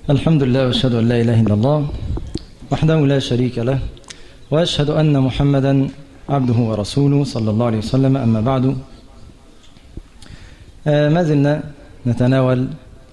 الحمد لله واشهد ان لا اله الا الله وحده لا شريك له واشهد ان محمدا عبده ورسوله صلى الله عليه وسلم اما بعد آه، ما زلنا نتناول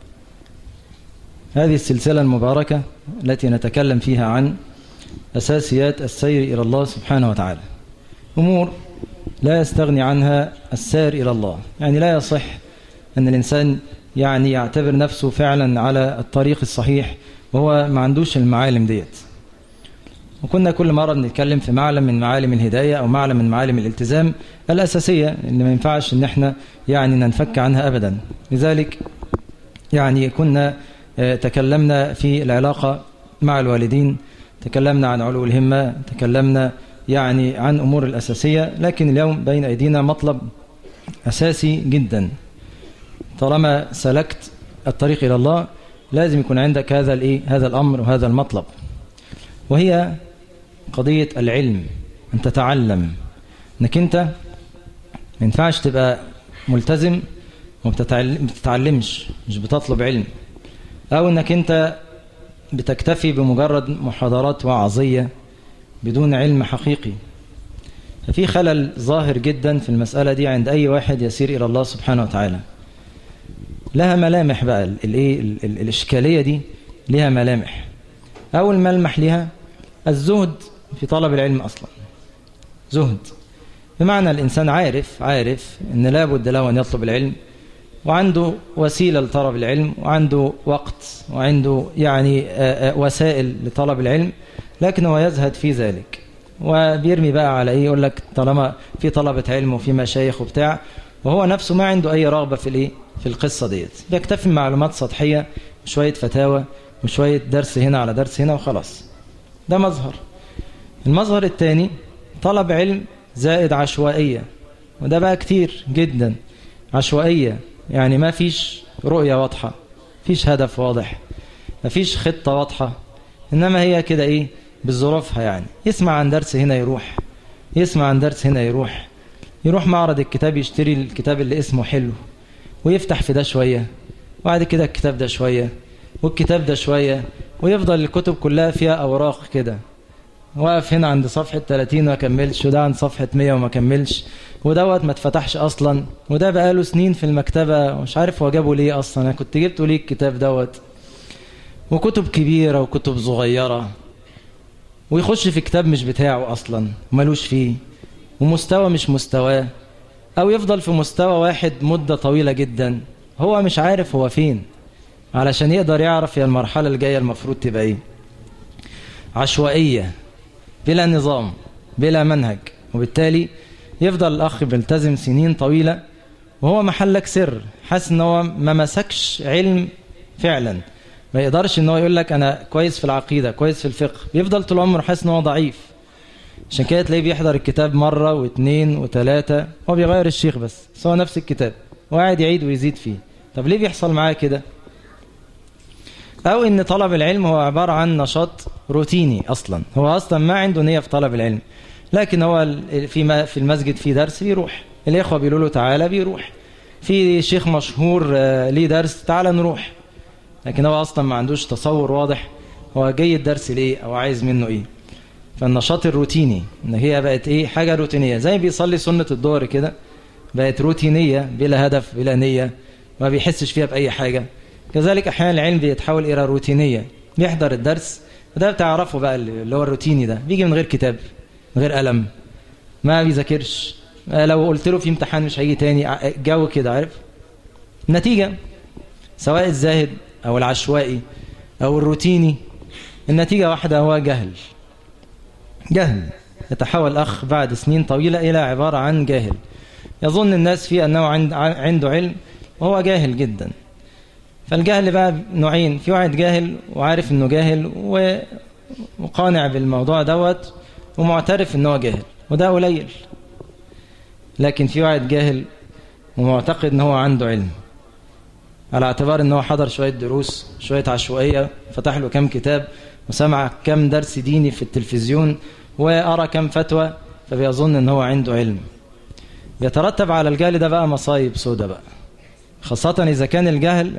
هذه السلسله المباركه التي نتكلم فيها عن اساسيات السير الى الله سبحانه وتعالى امور لا يستغني عنها السير الى الله يعني لا يصح ان الانسان يعني يعتبر نفسه فعلا على الطريق الصحيح وهو ما عندوش المعالم ديت وكنا كل مرة بنتكلم في معلم من معالم الهداية أو معلم من معالم الالتزام الأساسية اللي ما ينفعش إن احنا يعني ننفك عنها أبدا لذلك يعني كنا تكلمنا في العلاقة مع الوالدين تكلمنا عن علو الهمة تكلمنا يعني عن أمور الأساسية لكن اليوم بين أيدينا مطلب أساسي جدا طالما سلكت الطريق إلى الله لازم يكون عندك هذا الإيه هذا الأمر وهذا المطلب وهي قضية العلم أن تتعلم أنك أنت ما ينفعش تبقى ملتزم وما بتتعلمش مش بتطلب علم أو أنك أنت بتكتفي بمجرد محاضرات وعظية بدون علم حقيقي ففي خلل ظاهر جدا في المسألة دي عند أي واحد يسير إلى الله سبحانه وتعالى لها ملامح بقى الايه الاشكاليه دي لها ملامح اول ملمح لها الزهد في طلب العلم اصلا زهد بمعنى الانسان عارف عارف ان لابد له ان يطلب العلم وعنده وسيله لطلب العلم وعنده وقت وعنده يعني وسائل لطلب العلم لكن هو يزهد في ذلك وبيرمي بقى على ايه يقول لك طالما في طلبه علم وفي مشايخ وبتاع وهو نفسه ما عنده اي رغبه في الايه في القصة ديت بيكتفي بمعلومات سطحية وشوية فتاوى وشوية درس هنا على درس هنا وخلاص ده مظهر المظهر الثاني طلب علم زائد عشوائية وده بقى كتير جدا عشوائية يعني ما فيش رؤية واضحة فيش هدف واضح ما فيش خطة واضحة إنما هي كده إيه بظروفها يعني يسمع عن درس هنا يروح يسمع عن درس هنا يروح يروح معرض الكتاب يشتري الكتاب اللي اسمه حلو ويفتح في ده شوية وبعد كده الكتاب ده شوية والكتاب ده شوية ويفضل الكتب كلها فيها أوراق كده واقف هنا عند صفحة 30 وما كملش وده عند صفحة 100 وما كملش ودوت ما اتفتحش أصلا وده بقاله سنين في المكتبة ومش عارف هو جابه ليه أصلا أنا كنت جبته ليه الكتاب دوت وكتب كبيرة وكتب صغيرة ويخش في كتاب مش بتاعه أصلا ملوش فيه ومستوى مش مستواه أو يفضل في مستوى واحد مدة طويلة جدا هو مش عارف هو فين علشان يقدر يعرف هي المرحلة الجاية المفروض تبقى ايه عشوائية بلا نظام بلا منهج وبالتالي يفضل الأخ بيلتزم سنين طويلة وهو محلك سر حاسس ان هو ما مسكش علم فعلا ما يقدرش ان هو يقول لك انا كويس في العقيدة كويس في الفقه بيفضل طول عمره حاسس ان هو ضعيف عشان كده تلاقيه بيحضر الكتاب مرة واثنين وثلاثة هو بيغير الشيخ بس بس هو نفس الكتاب وقاعد يعيد ويزيد فيه طب ليه بيحصل معاه كده أو إن طلب العلم هو عبارة عن نشاط روتيني أصلا هو أصلا ما عنده نية في طلب العلم لكن هو في في المسجد في درس بيروح الإخوة بيقولوا له تعالى بيروح في شيخ مشهور ليه درس تعالى نروح لكن هو أصلا ما عندوش تصور واضح هو جاي الدرس ليه أو عايز منه إيه فالنشاط الروتيني ان هي بقت ايه حاجه روتينيه زي بيصلي سنه الظهر كده بقت روتينيه بلا هدف بلا نيه ما بيحسش فيها باي حاجه كذلك احيانا العلم بيتحول الى روتينيه بيحضر الدرس وده بتعرفه بقى اللي هو الروتيني ده بيجي من غير كتاب من غير قلم ما بيذاكرش لو قلت له في امتحان مش هيجي تاني جو كده عارف النتيجه سواء الزاهد او العشوائي او الروتيني النتيجه واحده هو جهل جهل يتحول الأخ بعد سنين طويلة إلى عبارة عن جاهل يظن الناس فيه أنه عنده علم وهو جاهل جدا فالجهل بقى نوعين في واحد جاهل وعارف أنه جاهل وقانع بالموضوع دوت ومعترف أنه جاهل وده قليل لكن في واحد جاهل ومعتقد أنه عنده علم على اعتبار أنه حضر شوية دروس شوية عشوائية فتح له كم كتاب وسمع كم درس ديني في التلفزيون وأرى كم فتوى فبيظن ان هو عنده علم يترتب على الجهل ده بقى مصايب سودة بقى خاصة إذا كان الجهل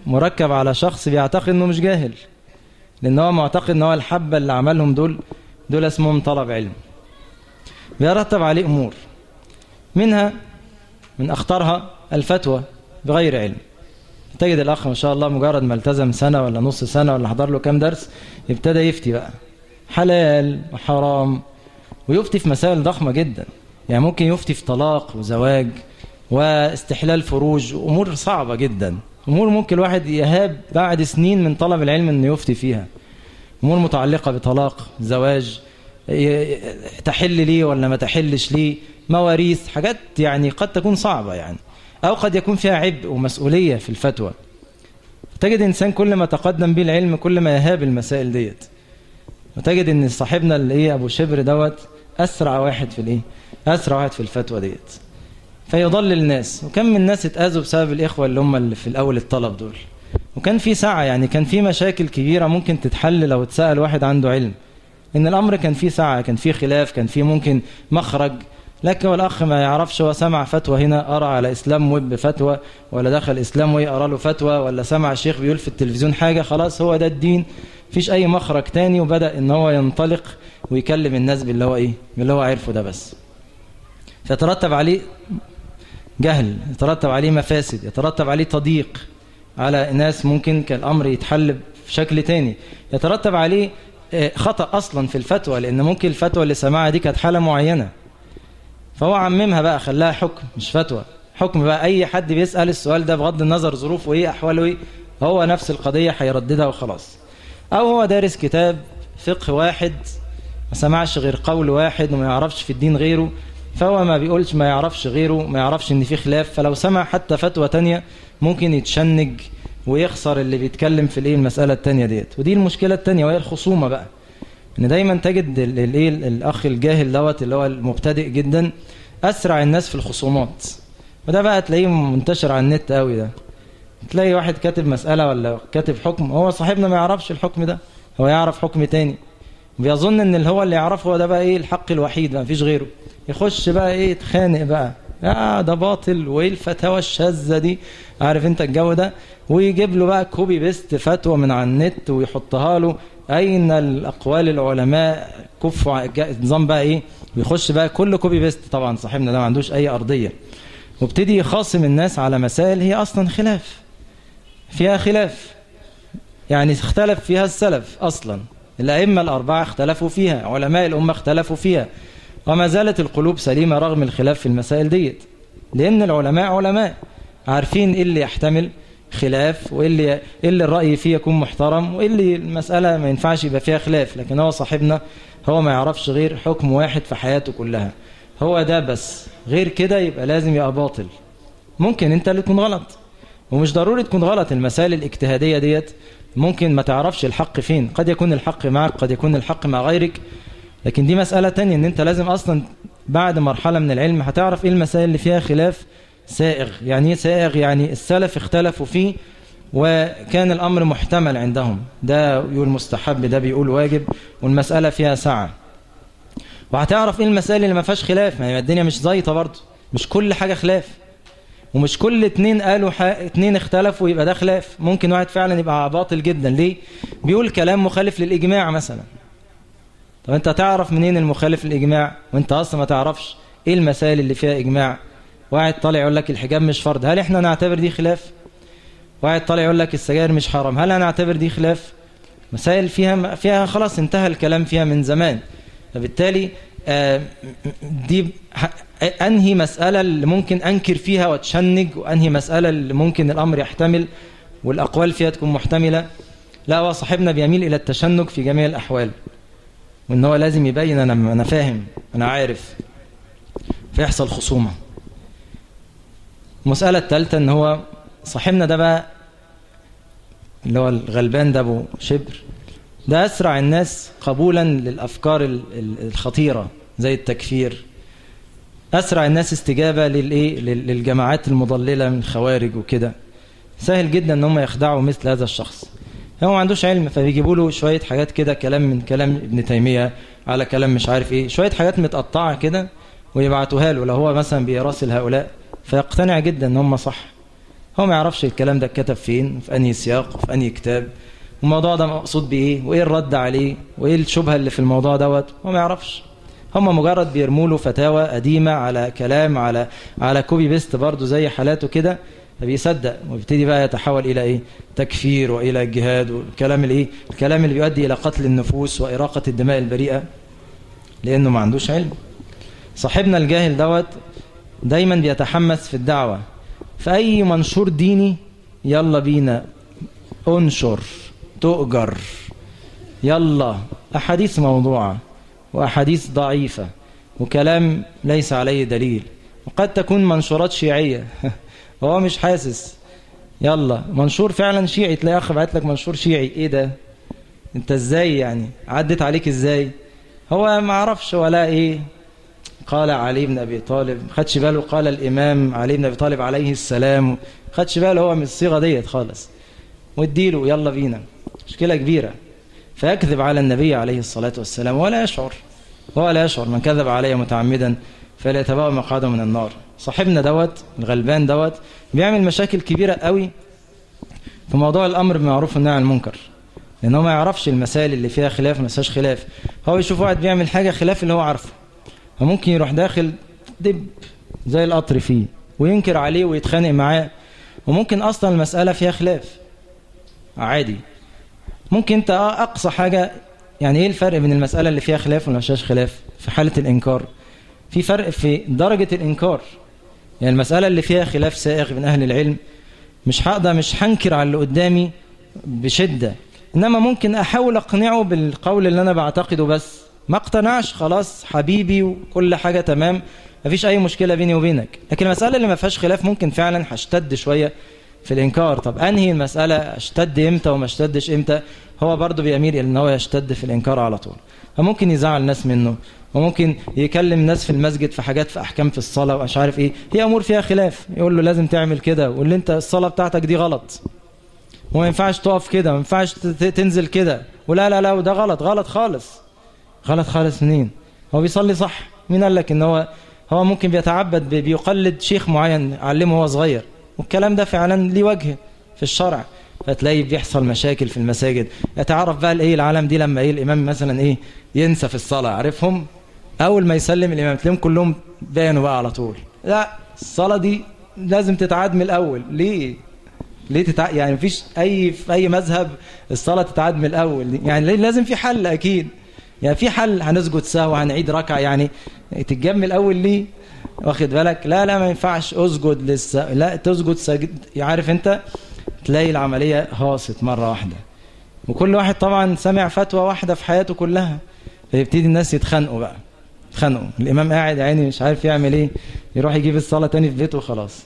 مركب على شخص بيعتقد انه مش جاهل لان هو معتقد ان هو الحبة اللي عملهم دول دول اسمهم طلب علم بيرتب عليه امور منها من اخطرها الفتوى بغير علم تجد الاخ ما شاء الله مجرد ما التزم سنة ولا نص سنة ولا حضر له كام درس ابتدى يفتي بقى حلال وحرام ويفتي في مسائل ضخمة جدا يعني ممكن يفتي في طلاق وزواج واستحلال فروج أمور صعبة جدا أمور ممكن الواحد يهاب بعد سنين من طلب العلم أنه يفتي فيها أمور متعلقة بطلاق زواج تحل لي ولا ما تحلش لي مواريث حاجات يعني قد تكون صعبة يعني أو قد يكون فيها عبء ومسؤولية في الفتوى تجد إنسان كل ما تقدم به العلم كل ما يهاب المسائل ديت وتجد إن صاحبنا اللي إيه أبو شبر دوت أسرع واحد في الإيه أسرع واحد في الفتوى ديت فيضل الناس وكم من الناس اتأذوا بسبب الإخوة اللي هم اللي في الأول الطلب دول وكان في سعة يعني كان في مشاكل كبيرة ممكن تتحل لو اتسأل واحد عنده علم إن الأمر كان فيه سعة كان فيه خلاف كان فيه ممكن مخرج لكن والأخ ما يعرفش هو سمع فتوى هنا أرى على إسلام ويب فتوى ولا دخل إسلام وي أرى له فتوى ولا سمع شيخ بيقول في التلفزيون حاجة خلاص هو ده الدين فيش أي مخرج تاني وبدأ إن هو ينطلق ويكلم الناس باللي هو إيه باللي هو عرفه ده بس فيترتب عليه جهل يترتب عليه مفاسد يترتب عليه تضييق على ناس ممكن كان الأمر يتحل في شكل تاني يترتب عليه خطأ أصلا في الفتوى لأن ممكن الفتوى اللي سمعها دي كانت حالة معينة فهو عممها بقى خلاها حكم مش فتوى حكم بقى أي حد بيسأل السؤال ده بغض النظر ظروفه إيه أحواله إيه هو نفس القضية هيرددها وخلاص أو هو دارس كتاب فقه واحد ما سمعش غير قول واحد وما يعرفش في الدين غيره فهو ما بيقولش ما يعرفش غيره ما يعرفش ان في خلاف فلو سمع حتى فتوى تانية ممكن يتشنج ويخسر اللي بيتكلم في الايه المسألة التانية ديت ودي المشكلة التانية وهي الخصومة بقى ان دايما تجد الايه الاخ الجاهل دوت اللي هو المبتدئ جدا اسرع الناس في الخصومات وده بقى تلاقيه منتشر على النت قوي ده تلاقي واحد كاتب مسألة ولا كاتب حكم هو صاحبنا ما يعرفش الحكم ده هو يعرف حكم تاني بيظن ان اللي هو اللي يعرفه هو ده بقى ايه الحق الوحيد ما فيش غيره يخش بقى ايه يتخانق بقى يا ده باطل وايه الفتاوى الشاذة دي عارف انت الجو ده ويجيب له بقى كوبي بيست فتوى من على النت ويحطها له اين الاقوال العلماء كفوا نظام بقى ايه ويخش بقى كل كوبي بيست طبعا صاحبنا ده ما عندوش اي ارضيه وابتدي يخاصم الناس على مسائل هي اصلا خلاف فيها خلاف يعني اختلف فيها السلف اصلا الائمه الاربعه اختلفوا فيها علماء الامه اختلفوا فيها وما زالت القلوب سليمه رغم الخلاف في المسائل ديت لان العلماء علماء عارفين ايه اللي يحتمل خلاف وايه اللي إيه اللي الراي فيه يكون محترم وايه اللي المساله ما ينفعش يبقى فيها خلاف لكن هو صاحبنا هو ما يعرفش غير حكم واحد في حياته كلها هو ده بس غير كده يبقى لازم يبقى باطل ممكن انت اللي تكون غلط ومش ضروري تكون غلط المسائل الاجتهاديه ديت ممكن ما تعرفش الحق فين قد يكون الحق معك قد يكون الحق مع غيرك لكن دي مسألة تانية ان انت لازم اصلا بعد مرحلة من العلم هتعرف ايه المسائل اللي فيها خلاف سائغ يعني ايه سائغ يعني السلف اختلفوا فيه وكان الامر محتمل عندهم ده يقول مستحب ده بيقول واجب والمسألة فيها سعة وهتعرف ايه المسائل اللي ما فيهاش خلاف ما هي الدنيا مش زيطة برضه مش كل حاجة خلاف ومش كل اتنين قالوا ح... اتنين اختلفوا يبقى ده خلاف ممكن واحد فعلا يبقى باطل جدا ليه بيقول كلام مخالف للإجماع مثلا طب انت تعرف منين المخالف للإجماع وانت أصلا ما تعرفش ايه المسائل اللي فيها إجماع واحد طالع يقول لك الحجاب مش فرض هل احنا نعتبر دي خلاف واحد طالع يقول لك السجاير مش حرام هل هنعتبر دي خلاف مسائل فيها فيها خلاص انتهى الكلام فيها من زمان فبالتالي دي أنهي مسألة اللي ممكن أنكر فيها واتشنج وأنهي مسألة اللي ممكن الأمر يحتمل والأقوال فيها تكون محتملة لا هو صاحبنا بيميل إلى التشنج في جميع الأحوال وإن هو لازم يبين أنا, أنا فاهم أنا عارف فيحصل خصومة المسألة الثالثة إن هو صاحبنا ده بقى اللي هو الغلبان ده أبو شبر ده أسرع الناس قبولا للأفكار الخطيرة زي التكفير أسرع الناس استجابة للإيه للجماعات المضللة من الخوارج وكده سهل جدا ان هم يخدعوا مثل هذا الشخص هو ما عندوش علم فبيجيبوا له شوية حاجات كده كلام من كلام ابن تيمية على كلام مش عارف ايه شوية حاجات متقطعة كده ويبعتوها له لو هو مثلا بيراسل هؤلاء فيقتنع جدا ان هم صح هو ما يعرفش الكلام ده اتكتب فين في أنهي سياق في أنهي كتاب الموضوع ده مقصود بإيه وإيه الرد عليه وإيه الشبهة اللي في الموضوع دوت هو ما يعرفش هم مجرد بيرموا له فتاوى قديمة على كلام على على كوبي بيست برضه زي حالاته كده فبيصدق ويبتدي بقى يتحول إلى إيه تكفير وإلى الجهاد والكلام الإيه الكلام اللي بيؤدي إلى قتل النفوس وإراقة الدماء البريئة لأنه ما عندوش علم صاحبنا الجاهل دوت دايما بيتحمس في الدعوة فأي منشور ديني يلا بينا انشر تؤجر يلا أحاديث موضوعة وأحاديث ضعيفة وكلام ليس عليه دليل وقد تكون منشورات شيعية وهو مش حاسس يلا منشور فعلا شيعي تلاقي أخ بعت لك منشور شيعي إيه ده أنت إزاي يعني عدت عليك إزاي هو ما عرفش ولا إيه قال علي بن أبي طالب خدش باله قال الإمام علي بن أبي طالب عليه السلام خدش باله هو من الصيغة ديت خالص واديله يلا بينا مشكلة كبيرة فيكذب على النبي عليه الصلاة والسلام ولا يشعر هو لا يشعر من كذب علي متعمدا فلا يتبوأ مقعده من النار صاحبنا دوت الغلبان دوت بيعمل مشاكل كبيرة قوي في موضوع الأمر بالمعروف والنهي عن المنكر لأنه ما يعرفش المسائل اللي فيها خلاف ما فيهاش خلاف هو يشوف واحد بيعمل حاجة خلاف اللي هو عارفه فممكن يروح داخل دب زي القطر فيه وينكر عليه ويتخانق معاه وممكن أصلا المسألة فيها خلاف عادي ممكن انت اقصى حاجة يعني ايه الفرق بين المسألة اللي فيها خلاف ولا مفيهاش خلاف في حالة الانكار في فرق في درجة الانكار يعني المسألة اللي فيها خلاف سائغ بين اهل العلم مش هقدر مش هنكر على اللي قدامي بشدة انما ممكن احاول اقنعه بالقول اللي انا بعتقده بس ما اقتنعش خلاص حبيبي وكل حاجة تمام مفيش اي مشكلة بيني وبينك لكن المسألة اللي ما فيهاش خلاف ممكن فعلا هشتد شوية في الإنكار طب أنهي المسألة اشتد إمتى وما اشتدش إمتى هو برضه بيميل إلى أن هو يشتد في الإنكار على طول فممكن يزعل الناس منه وممكن يكلم الناس في المسجد في حاجات في أحكام في الصلاة ومش عارف إيه هي أمور فيها خلاف يقول له لازم تعمل كده واللي أنت الصلاة بتاعتك دي غلط وما ينفعش تقف كده ما ينفعش تنزل كده ولا لا لا وده غلط غلط خالص غلط خالص منين هو بيصلي صح مين قال لك ان هو هو ممكن بيتعبد بيقلد شيخ معين علمه وهو صغير والكلام ده فعلا ليه وجه في الشرع فتلاقي بيحصل مشاكل في المساجد يتعرف بقى الايه العالم دي لما ايه الامام مثلا ايه ينسى في الصلاه عارفهم اول ما يسلم الامام تلاقيهم كلهم بانوا بقى على طول لا الصلاه دي لازم تتعاد من الاول ليه ليه تتع... يعني مفيش اي في اي مذهب الصلاه تتعاد من الاول يعني لازم في حل اكيد يعني في حل هنسجد سهو هنعيد ركعه يعني تتجمل الاول ليه واخد بالك لا لا ما ينفعش اسجد للس... لا تسجد سجد عارف انت تلاقي العملية هاصت مرة واحدة وكل واحد طبعا سمع فتوى واحدة في حياته كلها فيبتدي الناس يتخانقوا بقى يتخانقوا الإمام قاعد عيني مش عارف يعمل ايه يروح يجيب الصلاة تاني في بيته وخلاص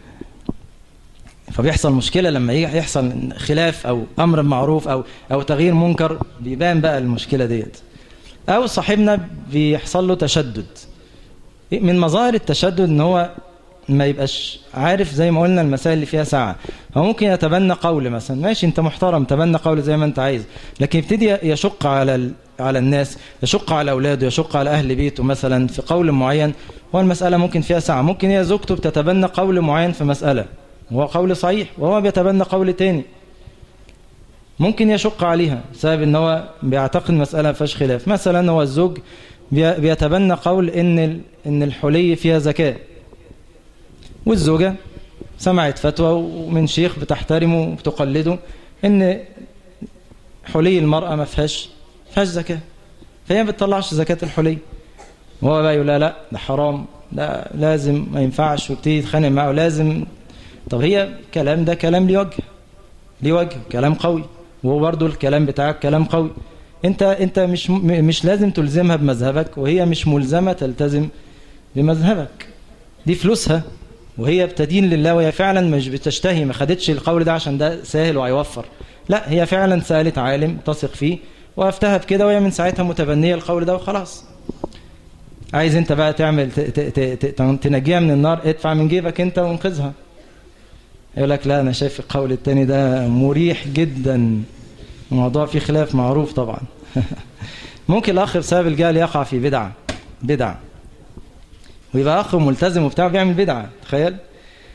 فبيحصل مشكلة لما يحصل خلاف أو أمر معروف أو أو تغيير منكر بيبان بقى المشكلة ديت أو صاحبنا بيحصل له تشدد من مظاهر التشدد ان هو ما يبقاش عارف زي ما قلنا المسائل اللي فيها ساعة هو ممكن يتبنى قول مثلا ماشي انت محترم تبنى قول زي ما انت عايز لكن يبتدي يشق على ال... على الناس يشق على اولاده يشق على اهل بيته مثلا في قول معين هو المسألة ممكن فيها ساعة ممكن هي زوجته بتتبنى قول معين في مسألة وهو قول صحيح وهو بيتبنى قول تاني ممكن يشق عليها بسبب ان هو بيعتقد مسألة ما فيهاش خلاف مثلا هو الزوج بيتبنى قول ان ان الحلي فيها زكاه والزوجه سمعت فتوى من شيخ بتحترمه وبتقلده ان حلي المراه ما فيهاش فيهاش زكاه فهي ما بتطلعش زكاه الحلي وهو بقى يقول لا لا ده حرام ده لازم ما ينفعش ويبتدي يتخانق معه لازم طب هي الكلام ده كلام ليه وجه ليه وجه كلام قوي وهو برضه الكلام بتاعك كلام قوي انت انت مش مش لازم تلزمها بمذهبك وهي مش ملزمه تلتزم بمذهبك دي فلوسها وهي بتدين لله وهي فعلا مش بتشتهي ما خدتش القول ده عشان ده سهل وهيوفر لا هي فعلا سالت عالم تثق فيه وافتها بكده وهي من ساعتها متبنيه القول ده وخلاص عايز انت بقى تعمل تنجيها من النار ادفع من جيبك انت وانقذها يقول لك لا انا شايف القول التاني ده مريح جدا الموضوع فيه خلاف معروف طبعا ممكن الأخ بسبب الجهل يقع في بدعة بدعة ويبقى أخ ملتزم وبتاع بيعمل بدعة تخيل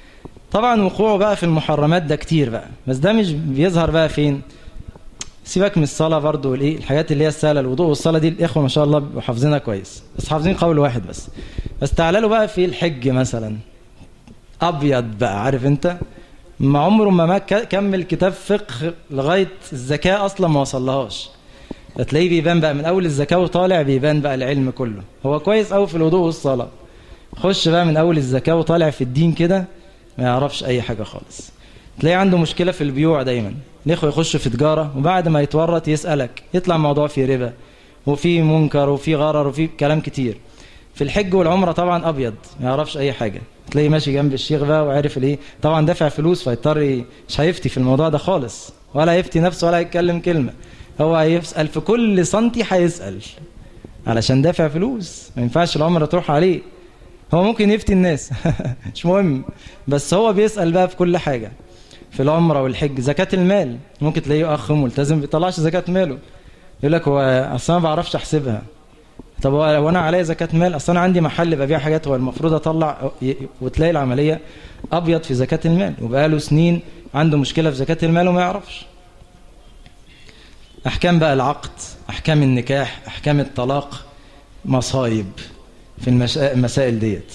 طبعا وقوعه بقى في المحرمات ده كتير بقى بس ده مش بيظهر بقى فين سيبك من الصلاة برضو والايه الحاجات اللي هي السهلة الوضوء والصلاة دي الإخوة ما شاء الله بيبقوا حافظينها كويس بس حافظين قول واحد بس بس تعالى له بقى في الحج مثلا أبيض بقى عارف أنت ما عمره ما كمل كتاب فقه لغاية الزكاة أصلا ما وصلهاش هتلاقيه بيبان بقى من أول الزكاة وطالع بيبان بقى العلم كله هو كويس أوي في الوضوء والصلاة خش بقى من أول الزكاة وطالع في الدين كده ما يعرفش أي حاجة خالص تلاقي عنده مشكلة في البيوع دايما الإخوة يخش في تجارة وبعد ما يتورط يسألك يطلع موضوع في ربا وفي منكر وفي غرر وفي كلام كتير في الحج والعمرة طبعا أبيض ما يعرفش أي حاجة تلاقيه ماشي جنب الشيخ بقى وعارف الايه طبعا دافع فلوس فيضطر مش هيفتي في الموضوع ده خالص ولا يفتي نفسه ولا يتكلم كلمة هو هيسأل في كل سنتي هيسأل علشان دافع فلوس ما ينفعش العمرة تروح عليه هو ممكن يفتي الناس مش مهم بس هو بيسأل بقى في كل حاجة في العمرة والحج زكاة المال ممكن تلاقيه أخ ملتزم ما بيطلعش زكاة ماله يقول لك هو أصلا ما بعرفش أحسبها طب وانا عليا زكاة مال اصل انا عندي محل ببيع حاجات هو المفروض اطلع وتلاقي العملية ابيض في زكاة المال وبقاله سنين عنده مشكلة في زكاة المال وما يعرفش احكام بقى العقد احكام النكاح احكام الطلاق مصايب في المسائل ديت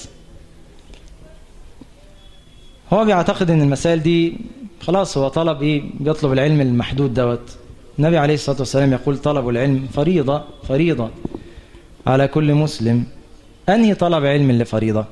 هو بيعتقد ان المسائل دي خلاص هو طلب ايه بيطلب العلم المحدود دوت النبي عليه الصلاة والسلام يقول طلب العلم فريضة فريضة على كل مسلم أنهي طلب علم اللي فريضة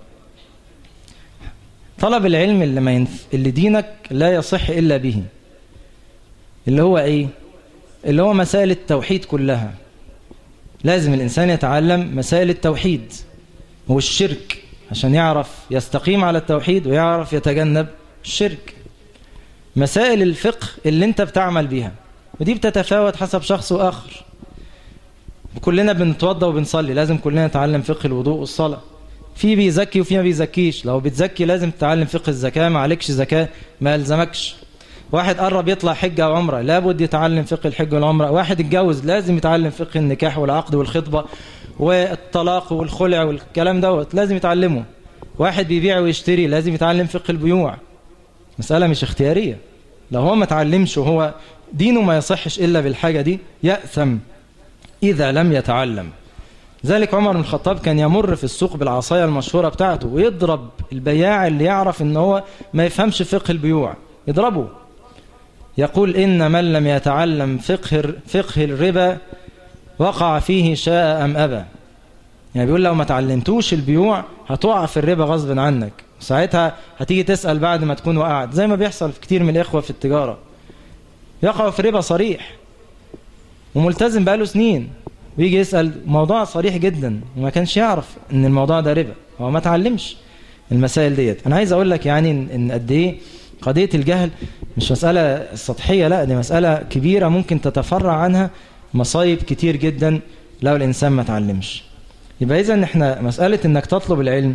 طلب العلم اللي, ما ينف... اللي دينك لا يصح إلا به اللي هو إيه اللي هو مسائل التوحيد كلها لازم الإنسان يتعلم مسائل التوحيد والشرك عشان يعرف يستقيم على التوحيد ويعرف يتجنب الشرك مسائل الفقه اللي انت بتعمل بيها ودي بتتفاوت حسب شخص وآخر كلنا بنتوضى وبنصلي لازم كلنا نتعلم فقه الوضوء والصلاة في بيزكي وفي ما بيزكيش لو بتزكي لازم تتعلم فقه الزكاة ما عليكش زكاة ما يلزمكش واحد قرب يطلع حجة أو عمرة لابد يتعلم فقه الحج والعمرة واحد اتجوز لازم يتعلم فقه النكاح والعقد والخطبة والطلاق والخلع والكلام دوت لازم يتعلمه واحد بيبيع ويشتري لازم يتعلم فقه البيوع مسألة مش اختيارية لو هو ما تعلمش وهو دينه ما يصحش إلا بالحاجة دي يأثم إذا لم يتعلم ذلك عمر بن الخطاب كان يمر في السوق بالعصاية المشهورة بتاعته ويضرب البياع اللي يعرف ان هو ما يفهمش فقه البيوع يضربه يقول إن من لم يتعلم فقه, فقه الربا وقع فيه شاء أم أبى يعني بيقول لو ما تعلمتوش البيوع هتقع في الربا غصب عنك ساعتها هتيجي تسأل بعد ما تكون وقعت زي ما بيحصل في كتير من الإخوة في التجارة يقع في ربا صريح وملتزم بقاله سنين ويجي يسأل موضوع صريح جدا وما كانش يعرف ان الموضوع ده ربا هو ما تعلمش المسائل ديت انا عايز اقول لك يعني ان قد ايه قضية الجهل مش مسألة سطحية لا دي مسألة كبيرة ممكن تتفرع عنها مصايب كتير جدا لو الإنسان ما تعلمش يبقى إذا احنا مسألة انك تطلب العلم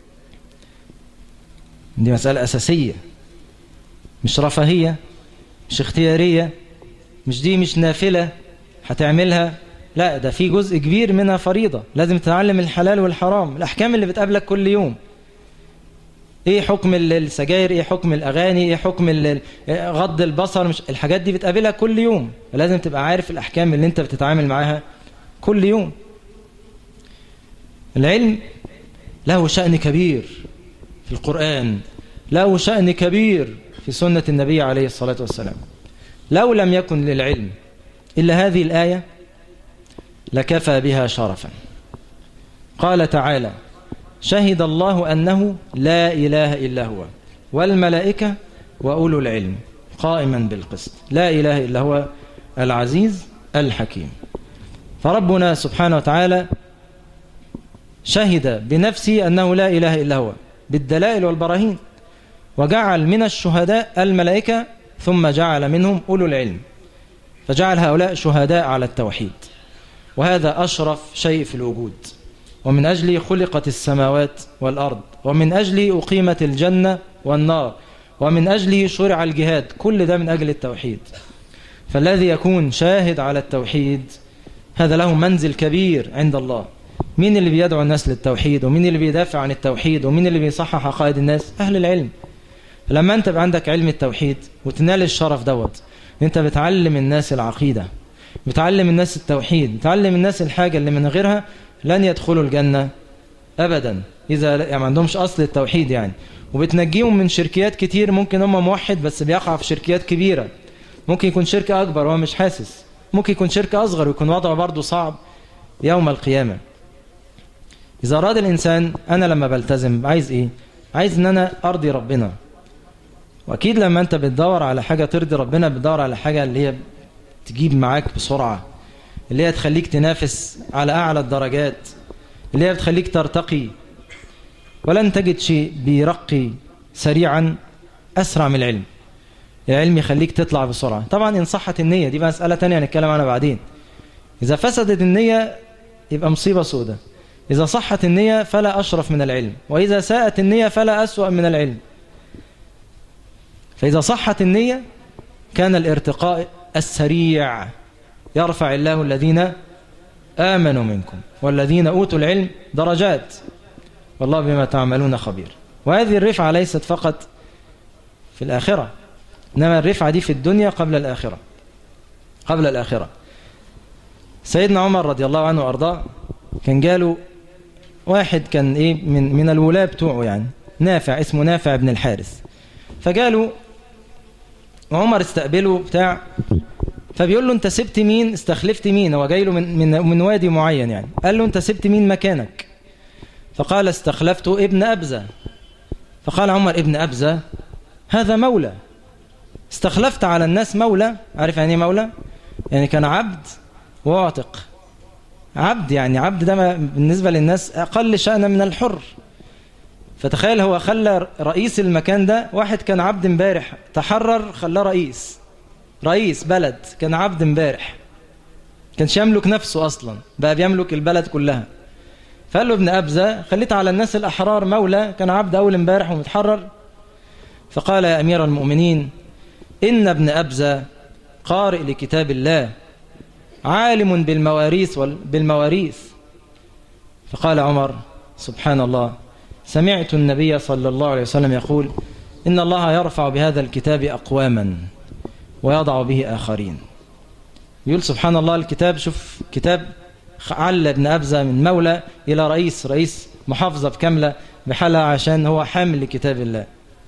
دي مسألة أساسية مش رفاهية مش اختيارية مش دي مش نافلة هتعملها لا ده في جزء كبير منها فريضة لازم تتعلم الحلال والحرام الأحكام اللي بتقابلك كل يوم ايه حكم السجاير ايه حكم الاغاني ايه حكم غض البصر مش الحاجات دي بتقابلها كل يوم لازم تبقى عارف الاحكام اللي انت بتتعامل معاها كل يوم العلم له شأن كبير في القرآن له شأن كبير في سنة النبي عليه الصلاة والسلام لو لم يكن للعلم إلا هذه الآية لكفى بها شرفا قال تعالى شهد الله أنه لا إله إلا هو والملائكة وأولو العلم قائما بالقسط لا إله إلا هو العزيز الحكيم فربنا سبحانه وتعالى شهد بنفسه أنه لا إله إلا هو بالدلائل والبراهين وجعل من الشهداء الملائكة ثم جعل منهم أولو العلم فجعل هؤلاء شهداء على التوحيد وهذا أشرف شيء في الوجود ومن أجله خلقت السماوات والأرض ومن أجله أقيمت الجنة والنار ومن أجله شرع الجهاد كل ده من أجل التوحيد فالذي يكون شاهد على التوحيد هذا له منزل كبير عند الله مين اللي بيدعو الناس للتوحيد ومين اللي بيدافع عن التوحيد ومين اللي بيصحح عقائد الناس أهل العلم لما انت بقى عندك علم التوحيد وتنال الشرف دوت انت بتعلم الناس العقيدة بتعلم الناس التوحيد بتعلم الناس الحاجة اللي من غيرها لن يدخلوا الجنة أبدا إذا يعني ما عندهمش أصل التوحيد يعني وبتنجيهم من شركيات كتير ممكن هم موحد بس بيقع في شركيات كبيرة ممكن يكون شركة أكبر وهو مش حاسس ممكن يكون شركة أصغر ويكون وضعه برضه صعب يوم القيامة إذا أراد الإنسان أنا لما بلتزم عايز إيه عايز إن أنا أرضي ربنا وأكيد لما أنت بتدور على حاجة ترضي ربنا بتدور على حاجة اللي هي تجيب معاك بسرعة اللي هي تخليك تنافس على أعلى الدرجات اللي هي بتخليك ترتقي ولن تجد شيء بيرقي سريعا أسرع من العلم العلم يخليك تطلع بسرعة طبعا إن صحت النية دي مسألة تانية هنتكلم عنها بعدين إذا فسدت النية يبقى مصيبة سودة إذا صحت النية فلا أشرف من العلم وإذا ساءت النية فلا أسوأ من العلم فإذا صحت النية كان الارتقاء السريع يرفع الله الذين آمنوا منكم والذين أوتوا العلم درجات والله بما تعملون خبير وهذه الرفعة ليست فقط في الآخرة إنما الرفعة دي في الدنيا قبل الآخرة قبل الآخرة سيدنا عمر رضي الله عنه وأرضاه كان جاله واحد كان إيه من, من الولاة بتوعه يعني نافع اسمه نافع بن الحارث فجاله وعمر استقبله بتاع فبيقول له انت سبت مين استخلفت مين هو جاي له من, من, من وادي معين يعني قال له انت سبت مين مكانك فقال استخلفت ابن أبزة فقال عمر ابن أبزة هذا مولى استخلفت على الناس مولى عارف يعني مولى يعني كان عبد واعتق عبد يعني عبد ده بالنسبة للناس أقل شأنا من الحر فتخيل هو خلى رئيس المكان ده واحد كان عبد امبارح تحرر خلاه رئيس رئيس بلد كان عبد امبارح كانش يملك نفسه أصلا بقى بيملك البلد كلها فقال له ابن أبزة خليت على الناس الأحرار مولى كان عبد أول امبارح ومتحرر فقال يا أمير المؤمنين إن ابن أبزة قارئ لكتاب الله عالم بالمواريث بالمواريث فقال عمر سبحان الله سمعت النبي صلى الله عليه وسلم يقول إن الله يرفع بهذا الكتاب أقواما ويضع به آخرين يقول سبحان الله الكتاب شوف كتاب عل ابن أبزة من مولى إلى رئيس رئيس محافظة بكاملة بحالها عشان هو حامل لكتاب الله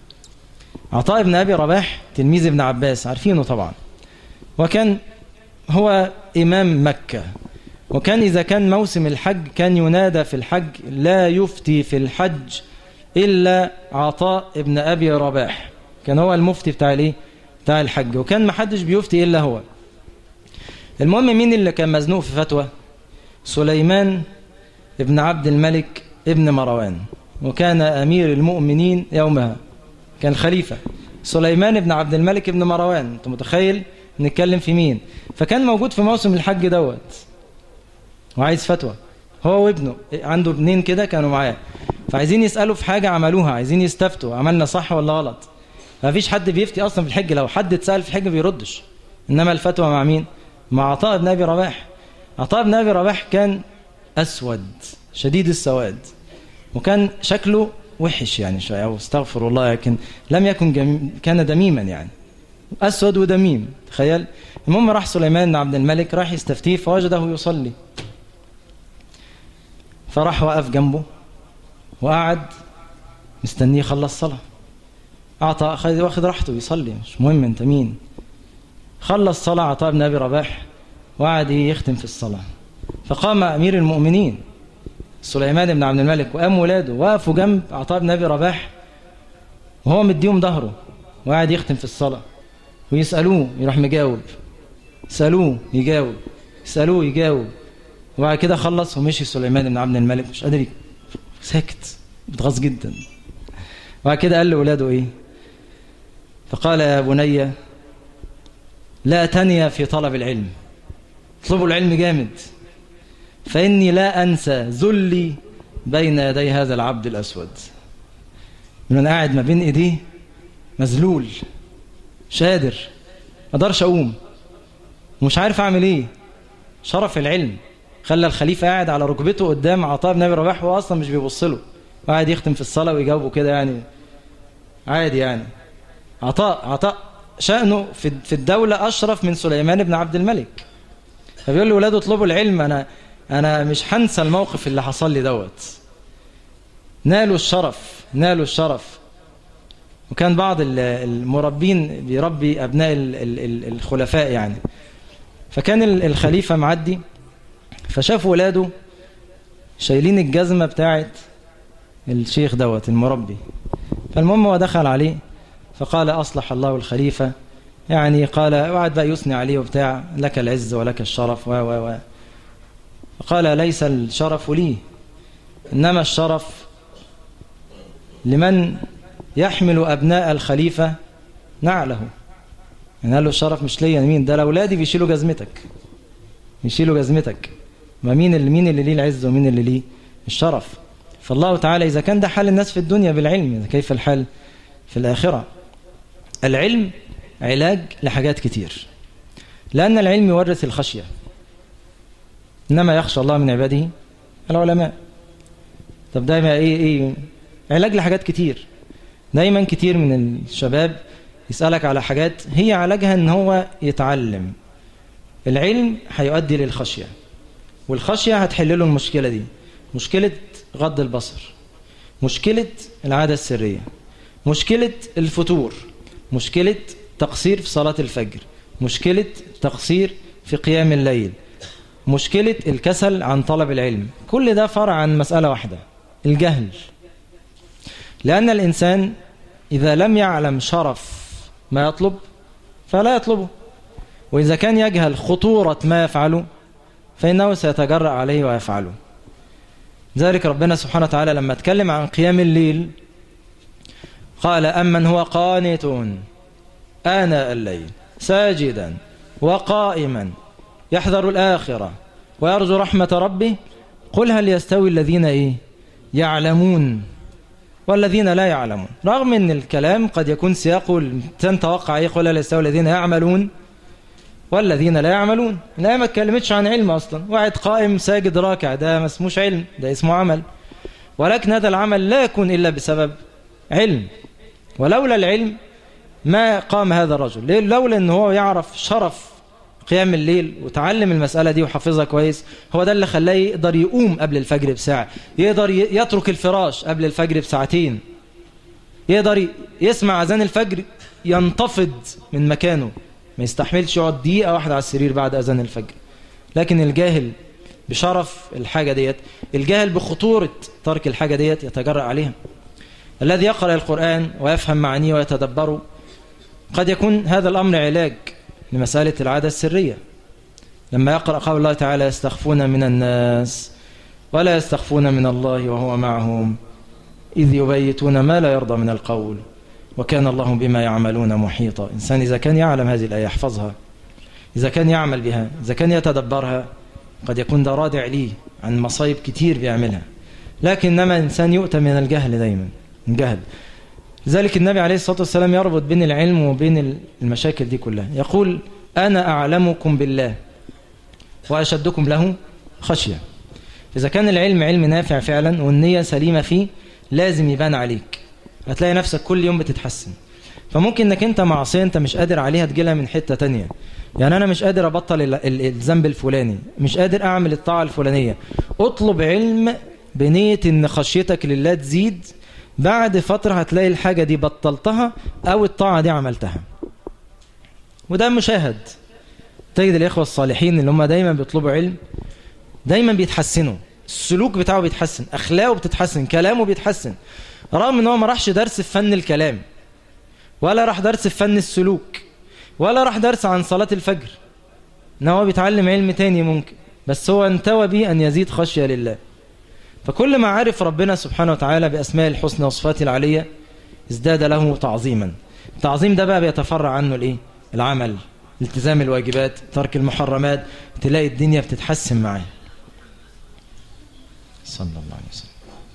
عطاء بن أبي رباح تلميذ ابن عباس عارفينه طبعا وكان هو إمام مكة وكان إذا كان موسم الحج كان ينادى في الحج لا يفتي في الحج إلا عطاء ابن أبي رباح كان هو المفتي بتاع الايه بتاع الحج وكان ما حدش بيفتي إلا هو المهم مين اللي كان مزنوق في فتوى سليمان ابن عبد الملك ابن مروان وكان أمير المؤمنين يومها كان خليفة سليمان بن عبد الملك ابن مروان انت متخيل نتكلم في مين فكان موجود في موسم الحج دوت وعايز فتوى هو وابنه عنده ابنين كده كانوا معاه فعايزين يسألوا في حاجة عملوها عايزين يستفتوا عملنا صح ولا غلط ما فيش حد بيفتي أصلا في الحج لو حد اتسأل في الحج بيردش إنما الفتوى مع مين مع عطاء بن أبي رباح عطاء بن أبي رباح كان أسود شديد السواد وكان شكله وحش يعني شوية أو استغفر الله لكن لم يكن جميل كان دميما يعني أسود ودميم تخيل المهم راح سليمان بن عبد الملك راح يستفتيه فوجده يصلي فراح وقف جنبه وقعد مستنيه يخلص صلاة أعطى واخد راحته يصلي مش مهم أنت مين خلص صلاة عطاء بن أبي رباح وقعد يختم في الصلاة فقام أمير المؤمنين سليمان بن عبد الملك وقام ولاده وقفوا جنب عطاء بن أبي رباح وهو مديهم ظهره وقاعد يختم في الصلاة ويسألوه يروح مجاوب يسألوه يجاوب يسألوه يجاوب وبعد كده خلص ومشي سليمان بن عبد الملك مش قادر ساكت بتغاظ جدا وبعد كده قال لأولاده إيه فقال يا بني لا تنيا في طلب العلم اطلبوا العلم جامد فإني لا أنسى ذلي بين يدي هذا العبد الأسود من أنا قاعد ما بين إيديه مذلول مش قادر ما اقدرش أقوم ومش عارف أعمل إيه شرف العلم خلى الخليفة قاعد على ركبته قدام عطاء بن أبي رباح وهو أصلا مش بيبص له وقاعد يختم في الصلاة ويجاوبه كده يعني عادي يعني عطاء عطاء شأنه في الدولة أشرف من سليمان بن عبد الملك فبيقول له ولاده اطلبوا العلم أنا أنا مش هنسى الموقف اللي حصل لي دوت نالوا الشرف نالوا الشرف وكان بعض المربين بيربي أبناء الخلفاء يعني فكان الخليفة معدي فشاف ولاده شايلين الجزمة بتاعت الشيخ دوت المربي فالمهم هو دخل عليه فقال أصلح الله الخليفة يعني قال وعد بقى يثني عليه وبتاع لك العز ولك الشرف و و و فقال ليس الشرف لي إنما الشرف لمن يحمل أبناء الخليفة نعله يعني قال له الشرف مش ليا مين ده الأولادي بيشيلوا جزمتك بيشيلوا جزمتك ما مين اللي مين اللي ليه العز ومين اللي ليه الشرف فالله تعالى إذا كان ده حال الناس في الدنيا بالعلم كيف الحال في الآخرة العلم علاج لحاجات كتير لأن العلم يورث الخشية إنما يخشى الله من عباده العلماء طب دايما إيه إيه علاج لحاجات كتير دايما كتير من الشباب يسألك على حاجات هي علاجها ان هو يتعلم العلم هيؤدي للخشية والخشية هتحل له المشكلة دي مشكلة غض البصر مشكلة العادة السرية مشكلة الفتور مشكلة تقصير في صلاة الفجر مشكلة تقصير في قيام الليل مشكلة الكسل عن طلب العلم كل ده فرع عن مسألة واحدة الجهل لأن الإنسان إذا لم يعلم شرف ما يطلب فلا يطلبه وإذا كان يجهل خطورة ما يفعله فإنه سيتجرأ عليه ويفعله ذلك ربنا سبحانه وتعالى لما اتكلم عن قيام الليل قال أمن هو قانت آناء الليل ساجدا وقائما يحذر الآخرة ويرجو رحمة ربه قل هل يستوي الذين إيه يعلمون والذين لا يعلمون رغم ان الكلام قد يكون سياقه توقع ايه قل هل يستوي الذين يعملون والذين لا يعملون لا ما اتكلمتش عن علم اصلا واحد قائم ساجد راكع ده ما اسموش علم ده اسمه عمل ولكن هذا العمل لا يكون الا بسبب علم ولولا العلم ما قام هذا الرجل لولا ان هو يعرف شرف قيام الليل وتعلم المسألة دي وحفظها كويس هو ده اللي خلاه يقدر يقوم قبل الفجر بساعة يقدر يترك الفراش قبل الفجر بساعتين يقدر يسمع أذان الفجر ينتفض من مكانه ما يستحملش يقعد دقيقة واحدة على السرير بعد أذان الفجر لكن الجاهل بشرف الحاجة ديت الجاهل بخطورة ترك الحاجة ديت يتجرأ عليها الذي يقرأ القرآن ويفهم معانيه ويتدبره قد يكون هذا الأمر علاج لمسألة العادة السرية لما يقرأ قول الله تعالى يستخفون من الناس ولا يستخفون من الله وهو معهم إذ يبيتون ما لا يرضى من القول وكان الله بما يعملون محيطا إنسان إذا كان يعلم هذه الآية يحفظها إذا كان يعمل بها إذا كان يتدبرها قد يكون ده رادع ليه عن مصايب كتير بيعملها لكنما إنسان يؤتى من الجهل دايما الجهل لذلك النبي عليه الصلاة والسلام يربط بين العلم وبين المشاكل دي كلها يقول أنا أعلمكم بالله وأشدكم له خشية إذا كان العلم علم نافع فعلا والنية سليمة فيه لازم يبان عليك هتلاقي نفسك كل يوم بتتحسن فممكن انك انت معصية انت مش قادر عليها تجيلها من حتة تانية يعني انا مش قادر ابطل الذنب الفلاني مش قادر اعمل الطاعة الفلانية اطلب علم بنية ان خشيتك لله تزيد بعد فترة هتلاقي الحاجة دي بطلتها أو الطاعة دي عملتها وده مشاهد تجد الإخوة الصالحين اللي هم دايما بيطلبوا علم دايما بيتحسنوا السلوك بتاعه بيتحسن أخلاقه بتتحسن كلامه بيتحسن رغم ان هو ما راحش درس في فن الكلام ولا راح درس في فن السلوك ولا راح درس عن صلاة الفجر ان هو بيتعلم علم تاني ممكن بس هو انتوى به أن يزيد خشية لله فكل ما عرف ربنا سبحانه وتعالى بأسماء الحسنى وصفاته العلية ازداد له تعظيما التعظيم ده بقى بيتفرع عنه الايه العمل التزام الواجبات ترك المحرمات تلاقي الدنيا بتتحسن معاه صلى الله عليه وسلم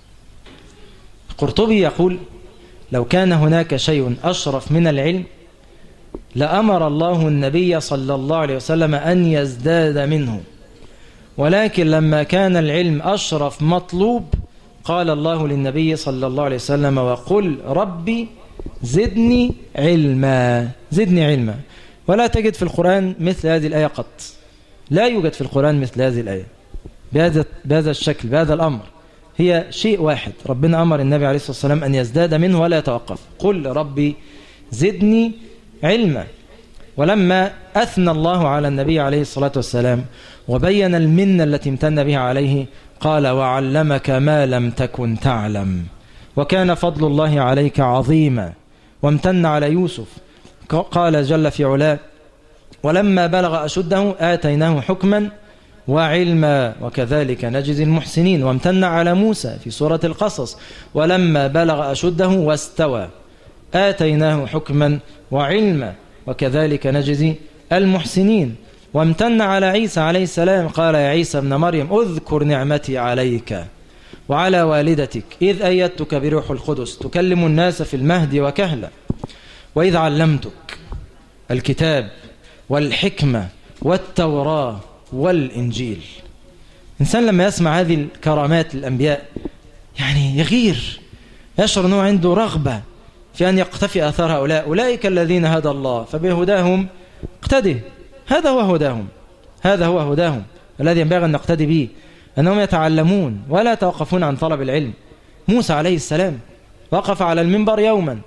قرطبي يقول لو كان هناك شيء أشرف من العلم لأمر الله النبي صلى الله عليه وسلم أن يزداد منه ولكن لما كان العلم أشرف مطلوب قال الله للنبي صلى الله عليه وسلم وقل ربي زدني علما زدني علما ولا تجد في القرآن مثل هذه الآية قط لا يوجد في القرآن مثل هذه الآية بهذا, بهذا الشكل بهذا الأمر هي شيء واحد ربنا أمر النبي عليه الصلاة والسلام أن يزداد منه ولا يتوقف قل ربي زدني علما ولما أثنى الله على النبي عليه الصلاة والسلام وبين المنة التي امتن بها عليه قال وعلمك ما لم تكن تعلم وكان فضل الله عليك عظيما وامتن على يوسف قال جل في علاه ولما بلغ أشده آتيناه حكما وعلما وكذلك نجزي المحسنين وامتن على موسى في سورة القصص ولما بلغ أشده واستوى آتيناه حكما وعلما وكذلك نجزي المحسنين وامتن على عيسى عليه السلام قال يا عيسى ابن مريم اذكر نعمتي عليك وعلى والدتك إذ أيدتك بروح القدس تكلم الناس في المهد وكهلا وإذ علمتك الكتاب والحكمة والتوراة والإنجيل إنسان لما يسمع هذه الكرامات للأنبياء يعني يغير يشعر أنه عنده رغبة في أن يقتفي أثار هؤلاء أولئك الذين هدى الله فبهداهم اقتده هذا هو هداهم هذا هو هداهم الذي ينبغي أن نقتدي به أنهم يتعلمون ولا يتوقفون عن طلب العلم موسى عليه السلام وقف على المنبر يوما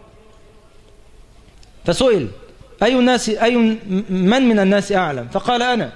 فسئل أي الناس أي من من الناس أعلم فقال أنا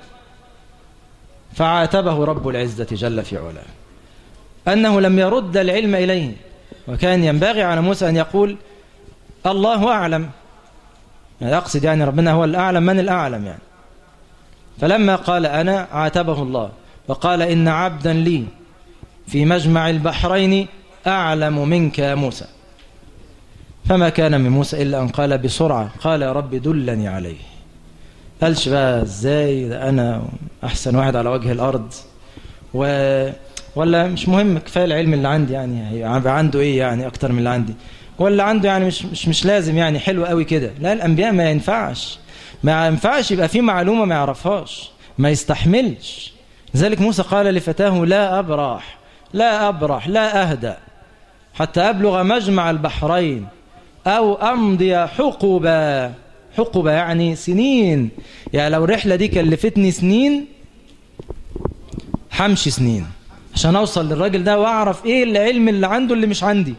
فعاتبه رب العزة جل في علاه أنه لم يرد العلم إليه وكان ينبغي على موسى أن يقول الله أعلم يعني أقصد يعني ربنا هو الأعلم من الأعلم يعني فلما قال أنا عاتبه الله وقال إن عبدا لي في مجمع البحرين أعلم منك يا موسى فما كان من موسى إلا أن قال بسرعة قال يا رب دلني عليه قالش بقى ازاي ده أنا أحسن واحد على وجه الأرض و... ولا مش مهم كفاية العلم اللي عندي يعني هيبقى عنده إيه يعني أكتر من اللي عندي ولا عنده يعني مش, مش, مش لازم يعني حلو قوي كده لا الأنبياء ما ينفعش ما ينفعش يبقى في معلومة ما يعرفهاش ما يستحملش لذلك موسى قال لفتاه لا أبرح لا أبرح لا أهدأ حتى أبلغ مجمع البحرين أو أمضي حقبة حقبة يعني سنين يعني لو الرحلة دي كلفتني سنين حمشي سنين عشان أوصل للراجل ده وأعرف إيه العلم اللي عنده اللي مش عندي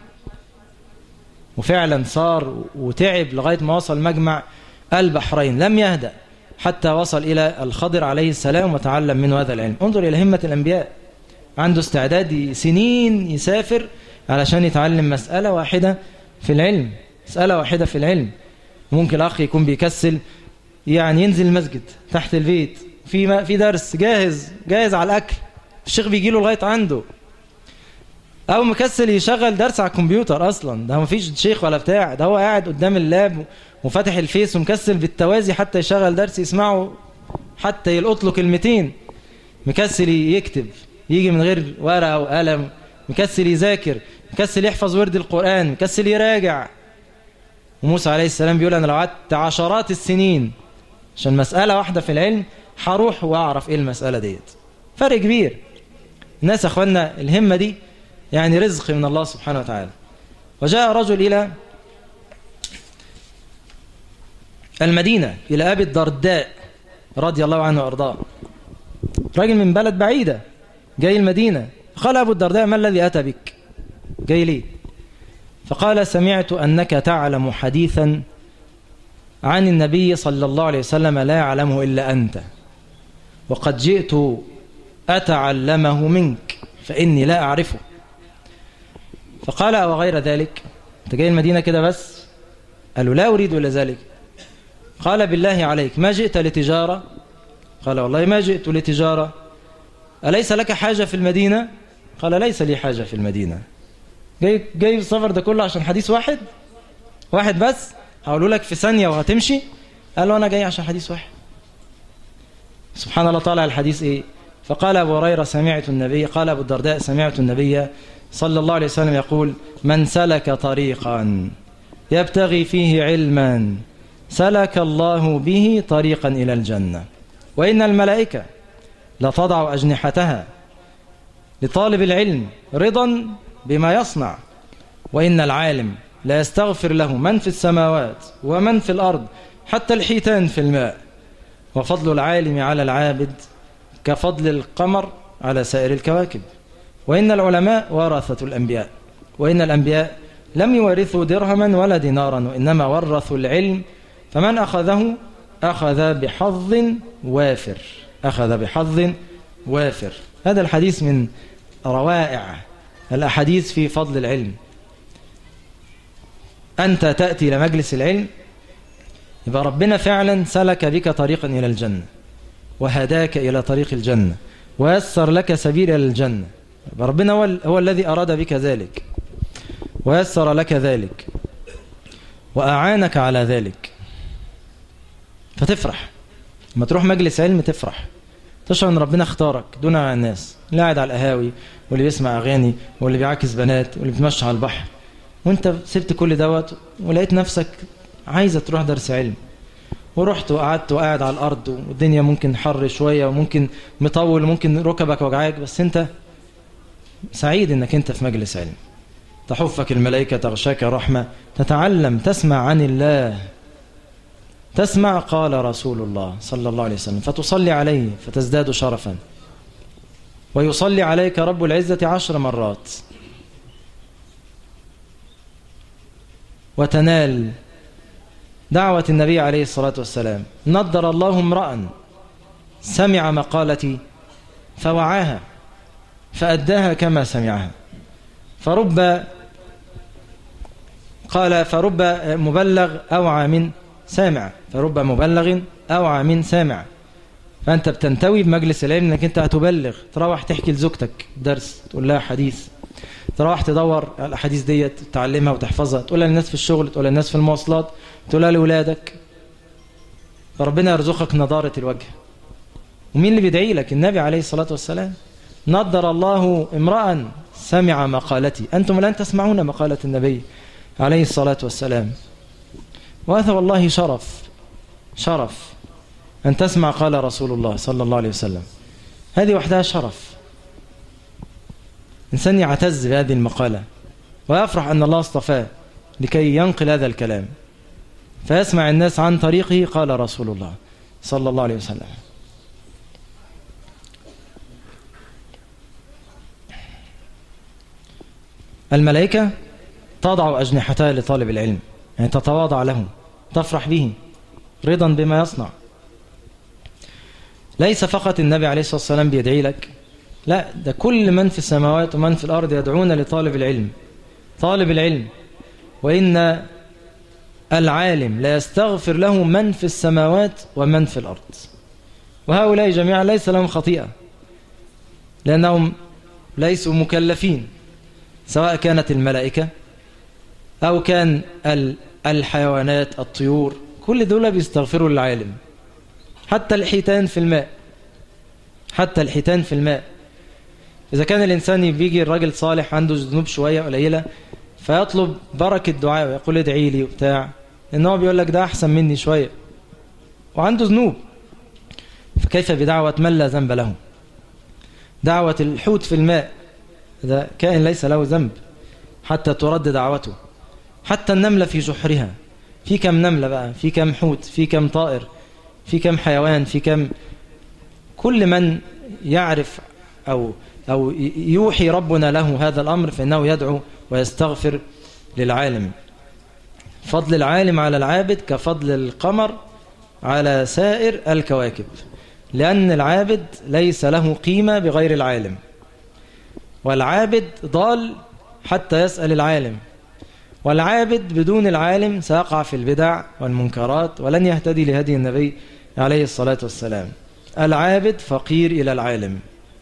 وفعلا صار وتعب لغاية ما وصل مجمع البحرين لم يهدأ حتى وصل إلى الخضر عليه السلام وتعلم منه هذا العلم انظر إلى همة الأنبياء عنده استعداد سنين يسافر علشان يتعلم مسألة واحدة في العلم مسألة واحدة في العلم ممكن الأخ يكون بيكسل يعني ينزل المسجد تحت البيت في في درس جاهز جاهز على الأكل الشيخ بيجي له لغاية عنده أو مكسل يشغل درس على الكمبيوتر أصلا ده ما فيش شيخ ولا بتاع ده هو قاعد قدام اللاب وفتح الفيس ومكسل بالتوازي حتى يشغل درس يسمعه حتى يلقط له كلمتين مكسل يكتب يجي من غير ورقة وقلم مكسل يذاكر مكسل يحفظ ورد القرآن مكسل يراجع وموسى عليه السلام بيقول أنا لو قعدت عشرات السنين عشان مسألة واحدة في العلم هروح وأعرف إيه المسألة ديت فرق كبير الناس أخوانا الهمة دي يعني رزق من الله سبحانه وتعالى وجاء رجل إلى المدينة إلى أبي الدرداء رضي الله عنه وأرضاه راجل من بلد بعيدة جاي المدينة قال أبو الدرداء ما الذي أتى بك جاي لي فقال سمعت أنك تعلم حديثا عن النبي صلى الله عليه وسلم لا يعلمه إلا أنت وقد جئت أتعلمه منك فإني لا أعرفه فقال أو غير ذلك أنت جاي المدينة كده بس قالوا لا أريد إلا ذلك قال بالله عليك ما جئت لتجارة قال والله ما جئت لتجارة أليس لك حاجة في المدينة قال ليس لي حاجة في المدينة جاي, جاي السفر ده كله عشان حديث واحد واحد بس هقوله لك في ثانية وهتمشي قال له أنا جاي عشان حديث واحد سبحان الله طالع الحديث إيه فقال أبو هريرة سمعت النبي قال أبو الدرداء سمعت النبي صلى الله عليه وسلم يقول من سلك طريقا يبتغي فيه علما سلك الله به طريقا إلى الجنة وإن الملائكة لتضع أجنحتها لطالب العلم رضا بما يصنع وإن العالم لا يستغفر له من في السماوات ومن في الأرض حتى الحيتان في الماء وفضل العالم على العابد كفضل القمر على سائر الكواكب وإن العلماء ورثة الأنبياء وإن الأنبياء لم يورثوا درهما ولا دينارا وإنما ورثوا العلم فمن أخذه أخذ بحظ وافر أخذ بحظ وافر هذا الحديث من روائع الأحاديث في فضل العلم أنت تأتي إلى مجلس العلم يبقى ربنا فعلا سلك بك طريقا إلى الجنة وهداك إلى طريق الجنة ويسر لك سبيل إلى الجنة يبقى ربنا هو, هو الذي أراد بك ذلك ويسر لك ذلك وأعانك على ذلك فتفرح لما تروح مجلس علم تفرح تشعر ان ربنا اختارك دون عن الناس اللي قاعد على القهاوي واللي بيسمع اغاني واللي بيعاكس بنات واللي بيتمشى على البحر وانت سبت كل دوت ولقيت نفسك عايزه تروح درس علم ورحت وقعدت وقاعد على الارض والدنيا ممكن حر شويه وممكن مطول وممكن ركبك وجعاك بس انت سعيد انك انت في مجلس علم تحفك الملائكه تغشاك رحمه تتعلم تسمع عن الله تسمع قال رسول الله صلى الله عليه وسلم فتصلي عليه فتزداد شرفا ويصلي عليك رب العزة عشر مرات وتنال دعوة النبي عليه الصلاة والسلام نضر الله امرأ سمع مقالتي فوعاها فأداها كما سمعها فرب قال فرب مبلغ أوعى من سامع فرب مبلغ أوعى من سامع فأنت بتنتوي بمجلس العلم أنك أنت هتبلغ تروح تحكي لزوجتك درس تقول لها حديث تروح تدور على الأحاديث ديت تعلمها وتحفظها تقولها للناس في الشغل تقولها للناس في المواصلات تقولها لأولادك فربنا يرزقك نضارة الوجه ومين اللي بيدعي لك النبي عليه الصلاة والسلام نضر الله امرأ سمع مقالتي أنتم الآن تسمعون مقالة النبي عليه الصلاة والسلام وهذا والله شرف شرف أن تسمع قال رسول الله صلى الله عليه وسلم هذه وحدها شرف إنسان يعتز بهذه المقالة ويفرح أن الله اصطفاه لكي ينقل هذا الكلام فيسمع الناس عن طريقه قال رسول الله صلى الله عليه وسلم الملائكة تضع أجنحتها لطالب العلم يعني تتواضع له تفرح به رضا بما يصنع ليس فقط النبي عليه الصلاة والسلام بيدعي لك لا ده كل من في السماوات ومن في الأرض يدعون لطالب العلم طالب العلم وإن العالم لا يستغفر له من في السماوات ومن في الأرض وهؤلاء جميعا ليس لهم خطيئة لأنهم ليسوا مكلفين سواء كانت الملائكة أو كان الحيوانات الطيور كل دول بيستغفروا للعالم حتى الحيتان في الماء حتى الحيتان في الماء إذا كان الإنسان بيجي الراجل صالح عنده ذنوب شوية قليلة فيطلب بركة دعاء ويقول ادعي لي وبتاع لأن هو بيقول لك ده أحسن مني شوية وعنده ذنوب فكيف بدعوة من لا ذنب له دعوة الحوت في الماء ده كائن ليس له ذنب حتى ترد دعوته حتى النملة في جحرها في كم نملة بقى في كم حوت في كم طائر في كم حيوان في كم كل من يعرف أو, أو يوحي ربنا له هذا الأمر فإنه يدعو ويستغفر للعالم فضل العالم على العابد كفضل القمر على سائر الكواكب لأن العابد ليس له قيمة بغير العالم والعابد ضال حتى يسأل العالم والعابد بدون العالم سيقع في البدع والمنكرات ولن يهتدي لهدي النبي عليه الصلاة والسلام العابد فقير إلى العالم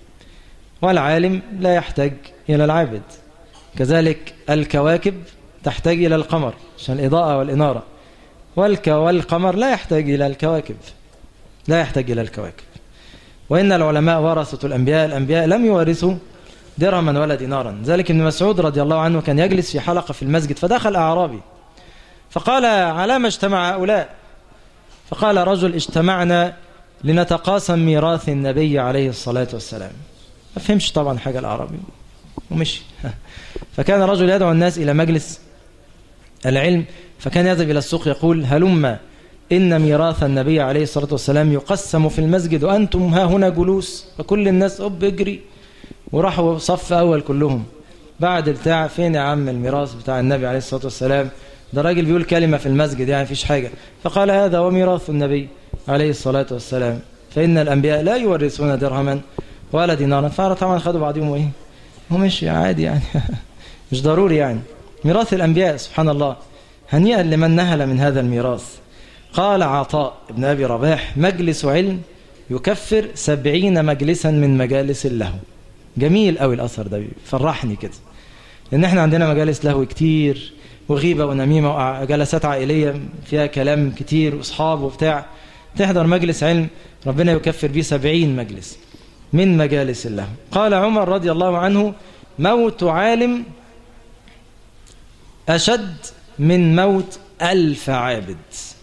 والعالم لا يحتاج إلى العابد كذلك الكواكب تحتاج إلى القمر عشان الإضاءة والإنارة والك والقمر لا يحتاج إلى الكواكب لا يحتاج إلى الكواكب وإن العلماء ورثة الأنبياء الأنبياء لم يورثوا درهما ولا دينارا ذلك ابن مسعود رضي الله عنه كان يجلس في حلقة في المسجد فدخل أعرابي فقال على ما اجتمع هؤلاء فقال رجل اجتمعنا لنتقاسم ميراث النبي عليه الصلاة والسلام ما فهمش طبعا حاجة الأعرابي ومشي فكان رجل يدعو الناس إلى مجلس العلم فكان يذهب إلى السوق يقول هلم إن ميراث النبي عليه الصلاة والسلام يقسم في المسجد وأنتم ها هنا جلوس فكل الناس أب اجري وراحوا صف أول كلهم بعد بتاع فين يا عم الميراث بتاع النبي عليه الصلاة والسلام ده راجل بيقول كلمة في المسجد يعني فيش حاجة فقال هذا وميراث النبي عليه الصلاة والسلام فإن الأنبياء لا يورثون درهما ولا دينارا فطبعا خدوا بعضهم وإيه ومشي عادي يعني مش ضروري يعني ميراث الأنبياء سبحان الله هنيئا لمن نهل من هذا الميراث قال عطاء ابن أبي رباح مجلس علم يكفر سبعين مجلسا من مجالس اللهو جميل قوي الأثر ده فرحني كده لأن احنا عندنا مجالس لهو كتير وغيبة ونميمة وجلسات عائلية فيها كلام كتير وأصحاب وبتاع تحضر مجلس علم ربنا يكفر به سبعين مجلس من مجالس الله قال عمر رضي الله عنه موت عالم أشد من موت ألف عابد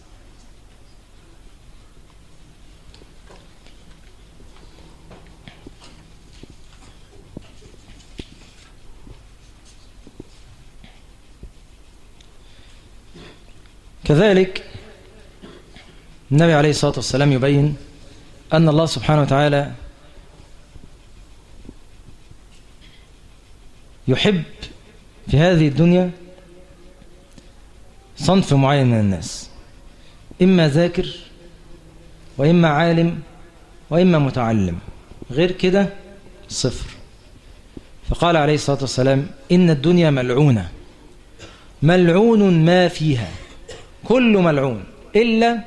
كذلك النبي عليه الصلاة والسلام يبين أن الله سبحانه وتعالى يحب في هذه الدنيا صنف معين من الناس إما ذاكر وإما عالم وإما متعلم غير كده صفر فقال عليه الصلاة والسلام إن الدنيا ملعونة ملعون ما فيها كل ملعون إلا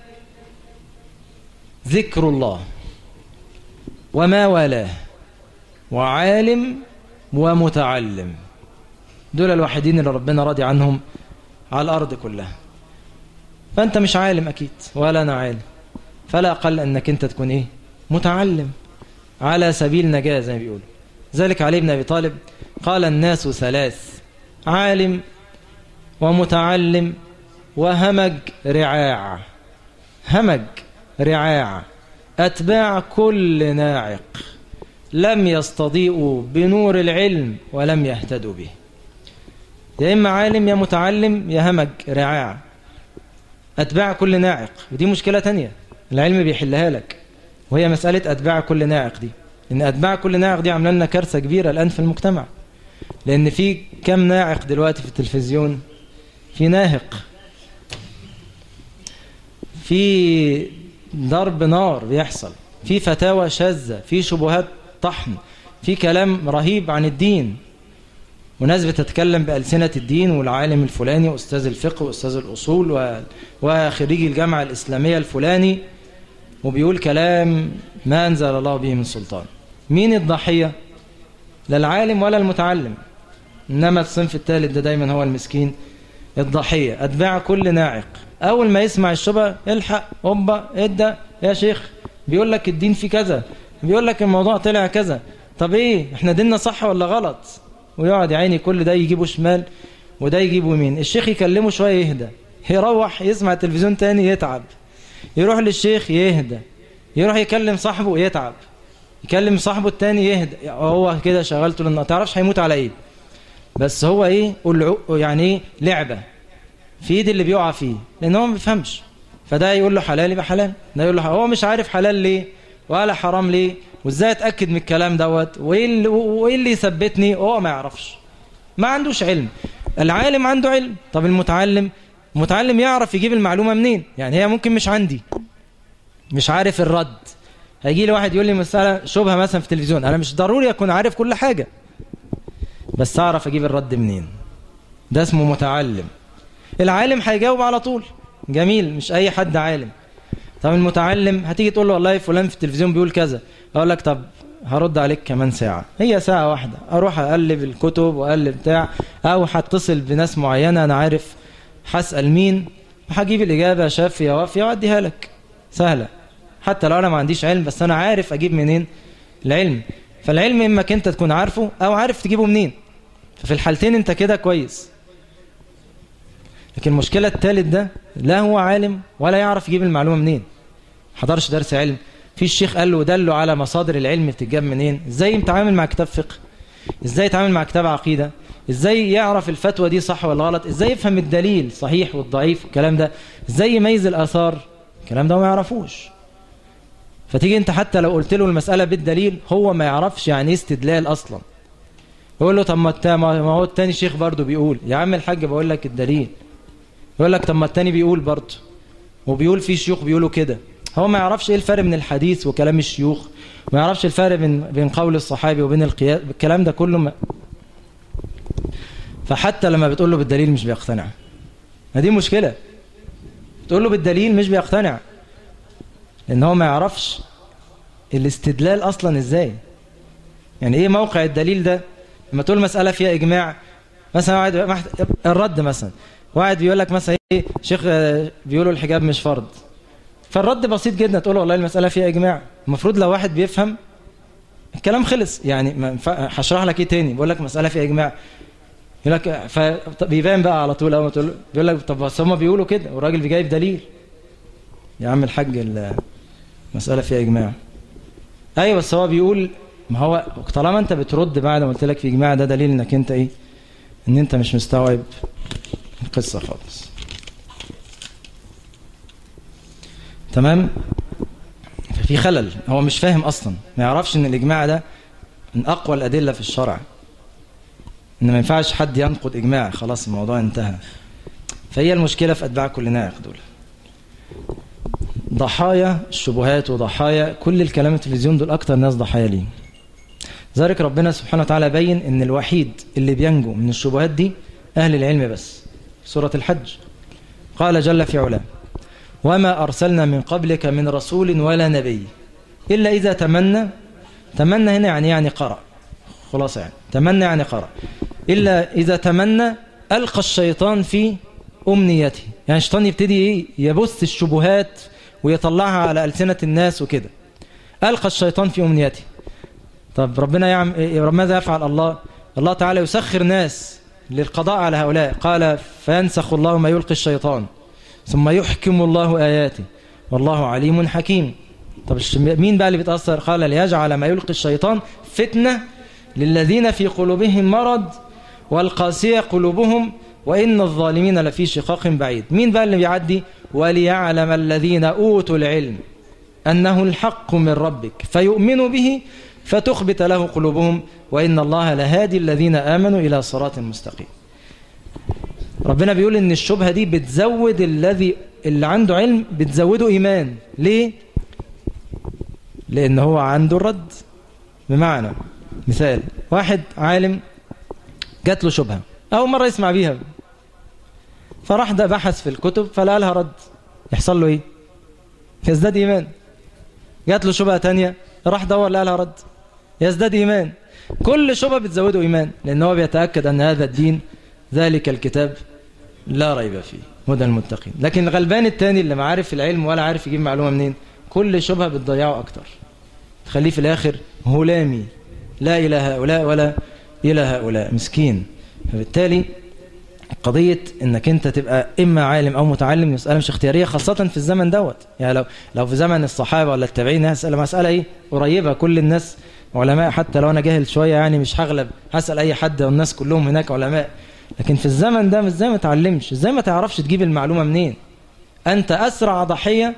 ذكر الله وما والاه وعالم ومتعلم دول الوحيدين اللي ربنا راضي عنهم على الأرض كلها فأنت مش عالم أكيد ولا أنا عالم فلا أقل أنك أنت تكون إيه متعلم على سبيل نجاة زي ما بيقولوا ذلك علي بن أبي طالب قال الناس ثلاث عالم ومتعلم وهمج رعاع همج رعاع أتباع كل ناعق لم يستضيئوا بنور العلم ولم يهتدوا به يا إما عالم يا متعلم يا همج رعاع أتباع كل ناعق ودي مشكلة تانية العلم بيحلها لك وهي مسألة أتباع كل ناعق دي إن أتباع كل ناعق دي عامله لنا كارثة كبيرة الآن في المجتمع لأن في كم ناعق دلوقتي في التلفزيون في ناهق في ضرب نار بيحصل في فتاوى شاذة في شبهات طحن في كلام رهيب عن الدين وناس بتتكلم بألسنة الدين والعالم الفلاني وأستاذ الفقه وأستاذ الأصول و... وخريج الجامعة الإسلامية الفلاني وبيقول كلام ما أنزل الله به من سلطان مين الضحية لا العالم ولا المتعلم إنما الصنف الثالث ده دايما هو المسكين الضحية أتباع كل ناعق أول ما يسمع الشبهة الحق أوبا ادى يا شيخ بيقول لك الدين في كذا بيقول لك الموضوع طلع كذا طب ايه احنا ديننا صح ولا غلط ويقعد يا عيني كل ده يجيبه شمال وده يجيبه يمين الشيخ يكلمه شوية يهدى يروح يسمع التلفزيون تاني يتعب يروح للشيخ يهدى يروح يكلم صاحبه يتعب يكلم صاحبه التاني يهدى هو كده شغلته لان ما تعرفش هيموت على ايه بس هو ايه يعني ايه لعبة في ايد اللي بيقع فيه لان هو ما بيفهمش فده يقول له حلال يبقى حلال ده يقول له هو مش عارف حلال ليه ولا حرام ليه وازاي اتاكد من الكلام دوت وايه اللي, وإيه اللي يثبتني هو ما يعرفش ما عندوش علم العالم عنده علم طب المتعلم المتعلم يعرف يجيب المعلومه منين يعني هي ممكن مش عندي مش عارف الرد هيجي لي واحد يقول لي مساله شبهه مثلا في التلفزيون انا مش ضروري اكون عارف كل حاجه بس اعرف اجيب الرد منين ده اسمه متعلم العالم هيجاوب على طول جميل مش اي حد عالم طب المتعلم هتيجي تقول له والله فلان في التلفزيون بيقول كذا اقول لك طب هرد عليك كمان ساعة هي ساعة واحدة اروح اقلب الكتب واقلب بتاع او هتصل بناس معينة انا عارف هسأل مين وهجيب الاجابة شافية وافية واديها لك سهلة حتى لو انا ما عنديش علم بس انا عارف اجيب منين العلم فالعلم اما انت تكون عارفه او عارف تجيبه منين ففي الحالتين انت كده كويس لكن المشكلة الثالث ده لا هو عالم ولا يعرف يجيب المعلومة منين حضرش درس علم في الشيخ قال له دله على مصادر العلم بتتجاب منين ازاي يتعامل مع كتاب فقه ازاي يتعامل مع كتاب عقيدة ازاي يعرف الفتوى دي صح ولا غلط ازاي يفهم الدليل صحيح والضعيف الكلام ده ازاي يميز الآثار الكلام ده ما يعرفوش فتيجي انت حتى لو قلت له المسألة بالدليل هو ما يعرفش يعني ايه استدلال اصلا يقول له طب ما هو التاني شيخ برضه بيقول يا عم الحاج بقول لك الدليل يقول لك طب ما التاني بيقول برضه وبيقول في شيوخ بيقولوا كده هو ما يعرفش ايه الفرق من الحديث وكلام الشيوخ ما يعرفش الفرق بين بين قول الصحابي وبين القياس الكلام ده كله ما فحتى لما بتقول له بالدليل مش بيقتنع ما دي مشكلة تقول له بالدليل مش بيقتنع لان هو ما يعرفش الاستدلال اصلا ازاي يعني ايه موقع الدليل ده لما تقول مسألة فيها اجماع مثلا واحد الرد مثلا واحد بيقول لك مثلا ايه شيخ بيقولوا الحجاب مش فرض فالرد بسيط جدا تقول والله المسألة فيها إجماع المفروض لو واحد بيفهم الكلام خلص يعني هشرح لك ايه تاني بقول لك مسألة فيها إجماع يقول لك فبيبان بقى على طول اول ما تقول بيقول لك طب بس هم بيقولوا كده والراجل بيجايب دليل يا عم الحاج المسألة فيها إجماع أيوة بس هو بيقول ما هو طالما أنت بترد بعد ما قلت لك في إجماع ده دليل إنك أنت إيه إن أنت مش مستوعب القصة خالص تمام ففي خلل هو مش فاهم أصلا ما يعرفش إن الإجماع ده من أقوى الأدلة في الشرع إن ما ينفعش حد ينقض إجماع خلاص الموضوع انتهى فهي المشكلة في أتباع كل ناعق دول ضحايا الشبهات وضحايا كل الكلام التلفزيون دول أكتر ناس ضحايا ليه ذلك ربنا سبحانه وتعالى بين إن الوحيد اللي بينجو من الشبهات دي أهل العلم بس سورة الحج قال جل في علاه وما أرسلنا من قبلك من رسول ولا نبي إلا إذا تمنى تمنى هنا يعني يعني قرأ خلاص يعني تمنى يعني قرأ إلا إذا تمنى ألقى الشيطان في أمنيته يعني الشيطان يبتدي يبث الشبهات ويطلعها على ألسنة الناس وكده ألقى الشيطان في أمنيته طب ربنا يعمل ماذا يفعل الله الله تعالى يسخر ناس للقضاء على هؤلاء قال فينسخ الله ما يلقي الشيطان ثم يحكم الله آياته والله عليم حكيم طب مين بقى اللي بيتأثر قال ليجعل ما يلقي الشيطان فتنة للذين في قلوبهم مرض والقاسية قلوبهم وإن الظالمين لفي شقاق بعيد مين بقى اللي بيعدي وليعلم الذين أوتوا العلم أنه الحق من ربك فيؤمنوا به فتخبت له قلوبهم وإن الله لهادي الذين آمنوا إلى صراط مستقيم ربنا بيقول ان الشبهة دي بتزود الذي اللي عنده علم بتزوده ايمان ليه لان هو عنده الرد بمعنى مثال واحد عالم جات له شبهة اول مرة يسمع بيها فراح ده بحث في الكتب فلقى لها رد يحصل له ايه يزداد ايمان جات له شبهة تانية راح دور لقى لها رد يزداد ايمان كل شبهة بتزوده ايمان لان هو بيتأكد ان هذا الدين ذلك الكتاب لا ريب فيه هدى المتقين لكن الغلبان التاني اللي ما عارف العلم ولا عارف يجيب معلومة منين كل شبهة بتضيعه أكتر تخليه في الآخر هلامي لا إلى هؤلاء ولا إلى هؤلاء مسكين فبالتالي قضية انك انت تبقى اما عالم او متعلم مسألة مش اختيارية خاصة في الزمن دوت يعني لو لو في زمن الصحابة ولا التابعين هسأل مسألة ايه قريبة كل الناس علماء حتى لو انا جاهل شوية يعني مش هغلب هسأل اي حد والناس كلهم هناك علماء لكن في الزمن ده ازاي ما تعلمش ازاي ما تعرفش تجيب المعلومة منين انت اسرع ضحية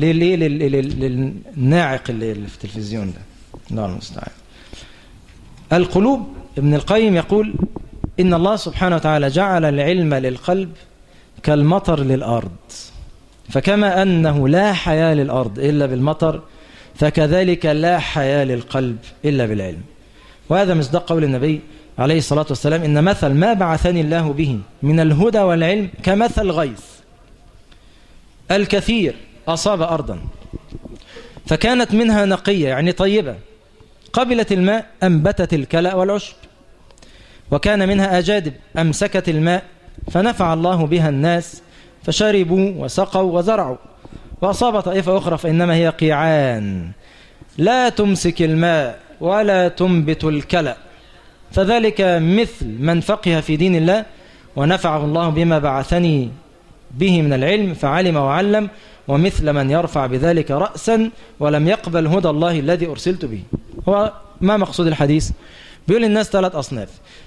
للناعق اللي في التلفزيون ده الله المستعان القلوب ابن القيم يقول إن الله سبحانه وتعالى جعل العلم للقلب كالمطر للأرض فكما أنه لا حياة للأرض إلا بالمطر فكذلك لا حياة للقلب إلا بالعلم وهذا مصداق قول النبي عليه الصلاة والسلام إن مثل ما بعثني الله به من الهدى والعلم كمثل غيث الكثير أصاب أرضا فكانت منها نقية يعني طيبة قبلت الماء أنبتت الكلأ والعشب وكان منها أجادب أمسكت الماء فنفع الله بها الناس فشربوا وسقوا وزرعوا وأصاب طائفة أخرى فإنما هي قيعان لا تمسك الماء ولا تنبت الكلأ فذلك مثل من فقه في دين الله ونفعه الله بما بعثني به من العلم فعلم وعلم ومثل من يرفع بذلك رأسا ولم يقبل هدى الله الذي أرسلت به هو ما مقصود الحديث بيقول الناس ثلاث أصناف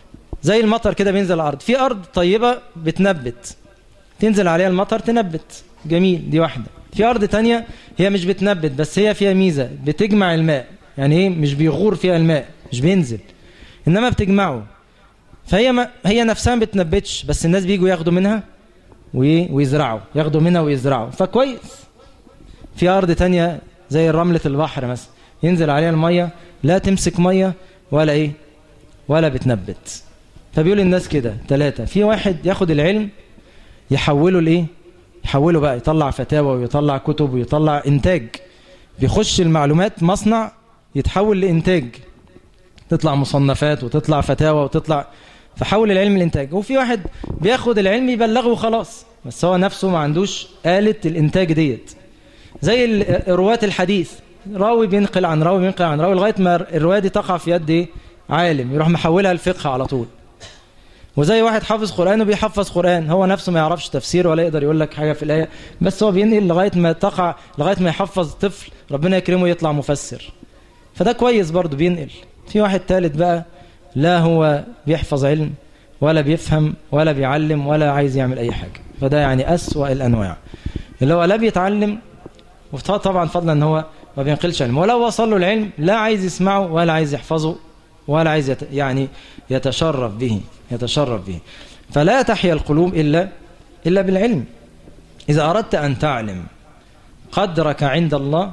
زي المطر كده بينزل الأرض في أرض طيبة بتنبت تنزل عليها المطر تنبت جميل دي واحدة في أرض تانية هي مش بتنبت بس هي فيها ميزة بتجمع الماء يعني ايه مش بيغور فيها الماء مش بينزل إنما بتجمعه فهي ما هي نفسها ما بتنبتش بس الناس بيجوا ياخدوا منها ويزرعوا ياخدوا منها ويزرعوا فكويس في أرض تانية زي رملة البحر مثلا ينزل عليها المية لا تمسك مية ولا ايه ولا بتنبت فبيقول الناس كده ثلاثة في واحد ياخد العلم يحوله لايه يحوله بقى يطلع فتاوى ويطلع كتب ويطلع انتاج بيخش المعلومات مصنع يتحول لانتاج تطلع مصنفات وتطلع فتاوى وتطلع فحول العلم الانتاج وفي واحد بياخد العلم يبلغه وخلاص بس هو نفسه ما عندوش آلة الانتاج ديت زي رواة الحديث راوي بينقل عن راوي بينقل عن راوي لغاية ما الرواية دي تقع في يد ايه عالم يروح محولها الفقه على طول وزي واحد حافظ قرآن وبيحفظ قرآن هو نفسه ما يعرفش تفسير ولا يقدر يقول لك حاجة في الآية بس هو بينقل لغاية ما تقع لغاية ما يحفظ طفل ربنا يكرمه يطلع مفسر فده كويس برضه بينقل في واحد ثالث بقى لا هو بيحفظ علم ولا بيفهم ولا بيعلم ولا عايز يعمل أي حاجة فده يعني أسوأ الأنواع اللي هو لا بيتعلم وطبعا فضلا ان هو ما بينقلش علم ولو وصل له العلم لا عايز يسمعه ولا عايز يحفظه ولا عايز يت... يعني يتشرف به يتشرف به فلا تحيا القلوب إلا إلا بالعلم إذا أردت أن تعلم قدرك عند الله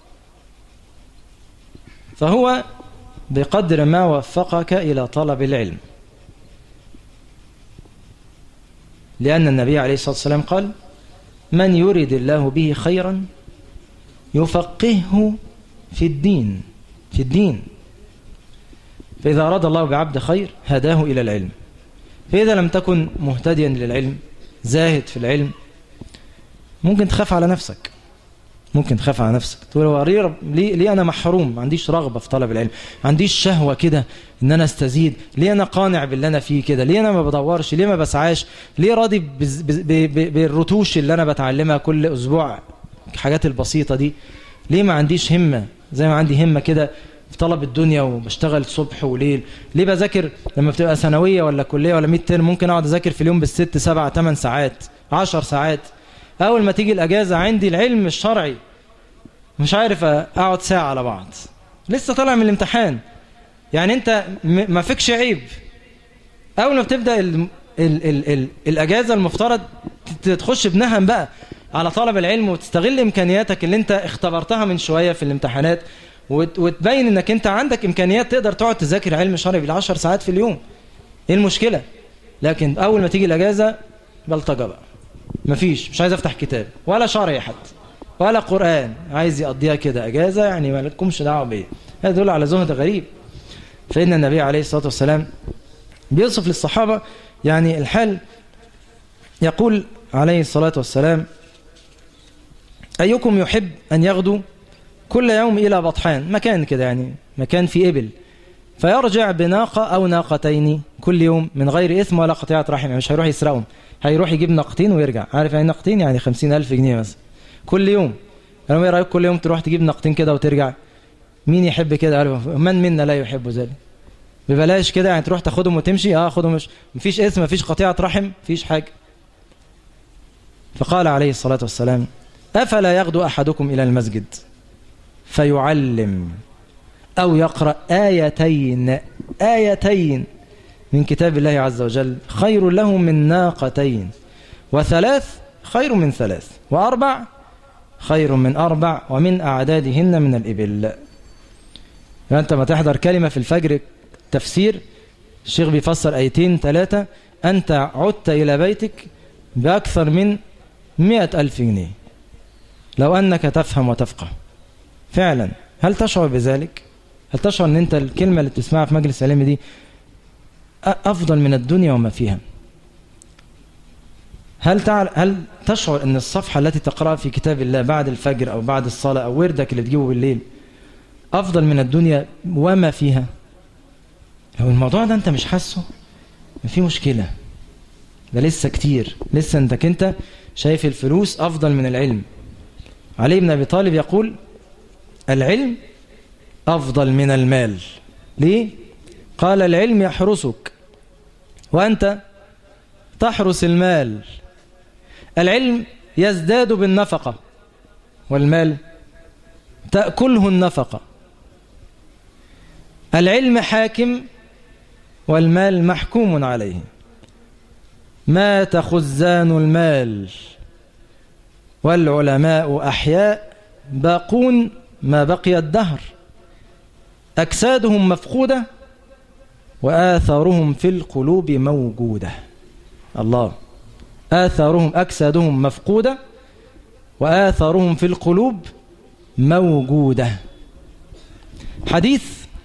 فهو بقدر ما وفقك إلى طلب العلم لأن النبي عليه الصلاة والسلام قال من يريد الله به خيرا يفقهه في الدين في الدين فإذا أراد الله بعبد خير هداه إلى العلم فإذا لم تكن مهتديا للعلم زاهد في العلم ممكن تخاف على نفسك ممكن تخاف على نفسك تقول هو ليه, ليه أنا محروم ما عنديش رغبة في طلب العلم ما عنديش شهوة كده إن أنا استزيد ليه أنا قانع باللي أنا فيه كده ليه أنا ما بدورش ليه ما بسعاش ليه راضي بالرتوش اللي أنا بتعلمها كل أسبوع الحاجات البسيطة دي ليه ما عنديش همة زي ما عندي همة كده في طلب الدنيا وبشتغل صبح وليل ليه بذاكر لما بتبقى ثانوية ولا كلية ولا 100 ترم ممكن اقعد اذاكر في اليوم بالست سبع ثمان ساعات 10 ساعات اول ما تيجي الاجازة عندي العلم الشرعي مش عارف اقعد ساعة على بعض لسه طالع من الامتحان يعني انت ما فيكش عيب اول ما بتبدأ ال ال ال ال الاجازة المفترض تخش بنهم بقى على طلب العلم وتستغل امكانياتك اللي انت اختبرتها من شوية في الامتحانات وتبين انك انت عندك امكانيات تقدر تقعد تذاكر علم شرعي بالعشر ساعات في اليوم ايه المشكلة لكن اول ما تيجي الاجازة بلطجة بقى مفيش مش عايز افتح كتاب ولا شرعي حتى ولا قرآن عايز يقضيها كده اجازة يعني ما لكمش دعوة بيه هذا دول على زهد غريب فإن النبي عليه الصلاة والسلام بيوصف للصحابة يعني الحال يقول عليه الصلاة والسلام أيكم يحب أن يغدو كل يوم إلى بطحان مكان كده يعني مكان فيه إبل فيرجع بناقة أو ناقتين كل يوم من غير إثم ولا قطيعة رحم يعني مش هيروح يسرقهم هيروح يجيب ناقتين ويرجع عارف يعني ناقتين يعني خمسين ألف جنيه مثلا كل يوم قالوا ايه رايك كل يوم تروح تجيب ناقتين كده وترجع مين يحب كده قالوا من منا لا يحب ذلك ببلاش كده يعني تروح تاخدهم وتمشي اه خدهم مش مفيش اسم مفيش قطيعة رحم مفيش حاجة فقال عليه الصلاة والسلام أفلا يغدو أحدكم إلى المسجد فيعلم أو يقرأ آيتين آيتين من كتاب الله عز وجل خير له من ناقتين وثلاث خير من ثلاث وأربع خير من أربع ومن أعدادهن من الإبل أنت ما تحضر كلمة في الفجر تفسير الشيخ بيفسر آيتين ثلاثة أنت عدت إلى بيتك بأكثر من مئة ألف جنيه لو أنك تفهم وتفقه فعلا هل تشعر بذلك هل تشعر أن أنت الكلمة اللي تسمعها في مجلس العلم دي أفضل من الدنيا وما فيها هل تعال هل تشعر أن الصفحة التي تقرأها في كتاب الله بعد الفجر أو بعد الصلاة أو وردك اللي تجيبه بالليل أفضل من الدنيا وما فيها لو الموضوع ده أنت مش حاسه في مشكلة ده لسه كتير لسه أنت كنت شايف الفلوس أفضل من العلم علي بن أبي طالب يقول العلم أفضل من المال ليه؟ قال العلم يحرسك وأنت تحرس المال العلم يزداد بالنفقة والمال تأكله النفقة العلم حاكم والمال محكوم عليه مات خزان المال والعلماء أحياء باقون ما بقي الدهر أجسادهم مفقودة وآثارهم في القلوب موجودة الله آثارهم أجسادهم مفقودة وآثارهم في القلوب موجودة حديث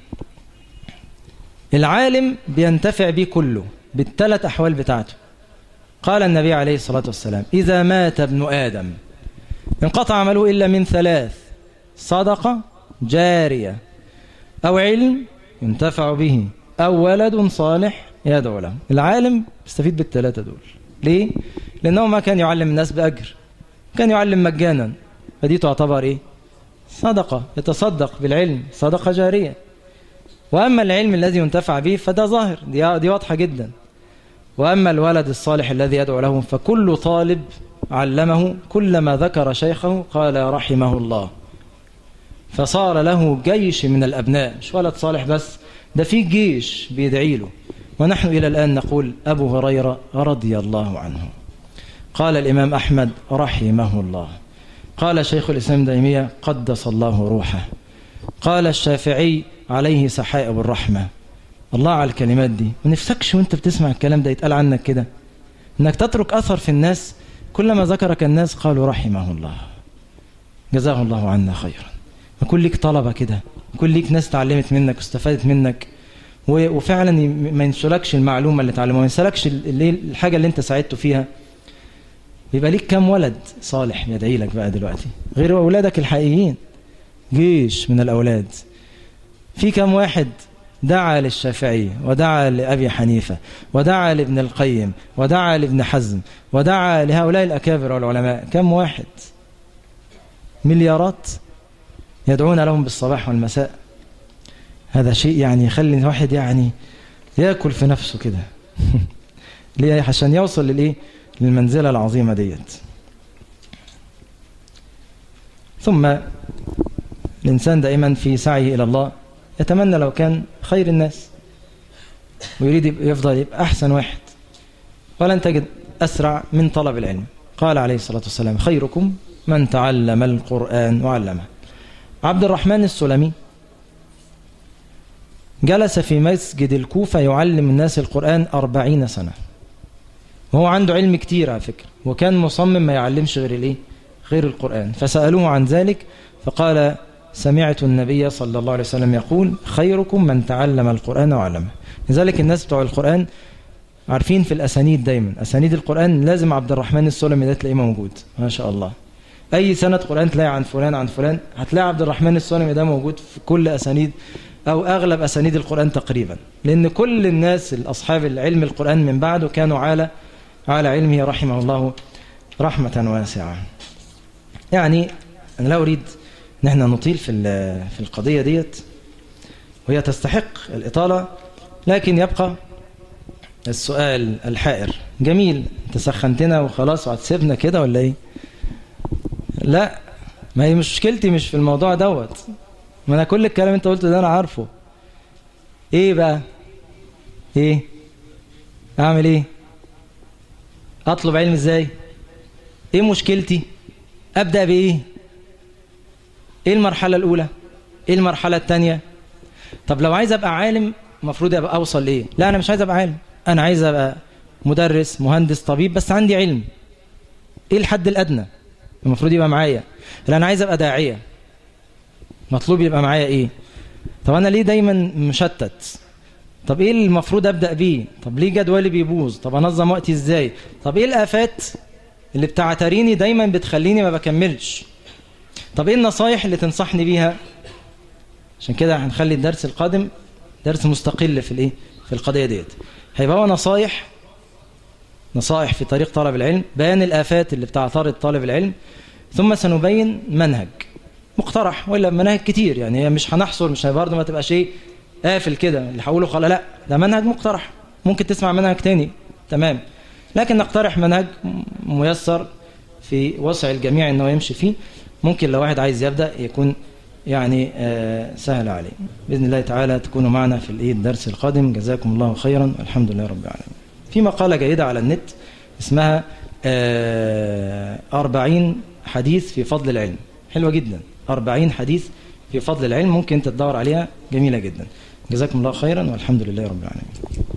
العالم بينتفع به كله بالثلاث أحوال بتاعته قال النبي عليه الصلاة والسلام إذا مات ابن آدم انقطع عمله إلا من ثلاث صدقة جارية أو علم ينتفع به أو ولد صالح يدعو له العالم يستفيد بالثلاثة دول ليه؟ لأنه ما كان يعلم الناس بأجر كان يعلم مجانا فدي تعتبر إيه؟ صدقة يتصدق بالعلم صدقة جارية وأما العلم الذي ينتفع به فده ظاهر دي, دي واضحة جدا وأما الولد الصالح الذي يدعو له فكل طالب علمه كلما ذكر شيخه قال رحمه الله فصار له جيش من الأبناء مش ولد صالح بس ده في جيش بيدعي له ونحن إلى الآن نقول أبو هريرة رضي الله عنه قال الإمام أحمد رحمه الله قال شيخ الإسلام دائمية قدس الله روحه قال الشافعي عليه سحائب الرحمة الله على الكلمات دي ما نفسكش وانت بتسمع الكلام ده يتقال عنك كده انك تترك أثر في الناس كلما ذكرك الناس قالوا رحمه الله جزاه الله عنا خيرا يكون ليك طلبة كده يكون ليك ناس تعلمت منك واستفادت منك وفعلا ما ينسلكش المعلومة اللي تعلمها ما ينسلكش الحاجة اللي انت ساعدته فيها يبقى ليك كم ولد صالح يدعي لك بقى دلوقتي غير أولادك الحقيقيين جيش من الأولاد في كم واحد دعا للشافعي ودعا لأبي حنيفة ودعا لابن القيم ودعا لابن حزم ودعا لهؤلاء الأكابر والعلماء كم واحد مليارات يدعون لهم بالصباح والمساء هذا شيء يعني يخلي الواحد يعني ياكل في نفسه كده ليه عشان يوصل للايه للمنزله العظيمه ديت ثم الانسان دائما في سعيه الى الله يتمنى لو كان خير الناس ويريد يفضل يبقى احسن واحد ولن تجد اسرع من طلب العلم قال عليه الصلاه والسلام خيركم من تعلم القران وعلمه عبد الرحمن السلمي جلس في مسجد الكوفة يعلم الناس القرآن أربعين سنة وهو عنده علم كتير على فكرة وكان مصمم ما يعلمش غير الايه غير القرآن فسألوه عن ذلك فقال سمعت النبي صلى الله عليه وسلم يقول خيركم من تعلم القرآن وعلمه لذلك الناس بتوع القرآن عارفين في الأسانيد دايما أسانيد القرآن لازم عبد الرحمن السلمي ده تلاقيه موجود ما شاء الله أي سنة قرآن تلاقي عن فلان عن فلان هتلاقي عبد الرحمن السلمي ده موجود في كل أسانيد أو أغلب أسانيد القرآن تقريبا لأن كل الناس الأصحاب العلم القرآن من بعده كانوا على على علمه رحمه الله رحمة واسعة يعني أنا لا أريد أن احنا نطيل في في القضية ديت وهي تستحق الإطالة لكن يبقى السؤال الحائر جميل انت سخنتنا وخلاص وهتسيبنا كده ولا ايه لا ما هي مشكلتي مش في الموضوع دوت ما انا كل الكلام انت قلته ده انا عارفه ايه بقى ايه اعمل ايه اطلب علم ازاي ايه مشكلتي ابدا بايه ايه المرحله الاولى ايه المرحله الثانيه طب لو عايز ابقى عالم المفروض ابقى اوصل لايه لا انا مش عايز ابقى عالم انا عايز ابقى مدرس مهندس طبيب بس عندي علم ايه الحد الادنى المفروض يبقى معايا لا انا عايز ابقى داعيه مطلوب يبقى معايا ايه طب انا ليه دايما مشتت طب ايه المفروض ابدا بيه طب ليه جدولي بيبوظ طب انظم وقتي ازاي طب ايه الافات اللي بتعتريني دايما بتخليني ما بكملش طب ايه النصايح اللي تنصحني بيها عشان كده هنخلي الدرس القادم درس مستقل في الايه في القضيه ديت هيبقى هو نصايح نصائح في طريق طلب العلم بيان الآفات اللي بتعترض طالب العلم ثم سنبين منهج مقترح ولا مناهج كتير يعني هي مش هنحصر مش برضه ما تبقى شيء قافل كده اللي هقوله خلاص لا ده منهج مقترح ممكن تسمع منهج تاني تمام لكن نقترح منهج ميسر في وسع الجميع انه يمشي فيه ممكن لو واحد عايز يبدأ يكون يعني آه سهل عليه بإذن الله تعالى تكونوا معنا في الإيه الدرس القادم جزاكم الله خيرا والحمد لله رب العالمين في مقالة جيدة على النت اسمها آه أربعين حديث في فضل العلم حلوة جدا أربعين حديث في فضل العلم ممكن تدور عليها جميلة جدا جزاكم الله خيرا والحمد لله رب العالمين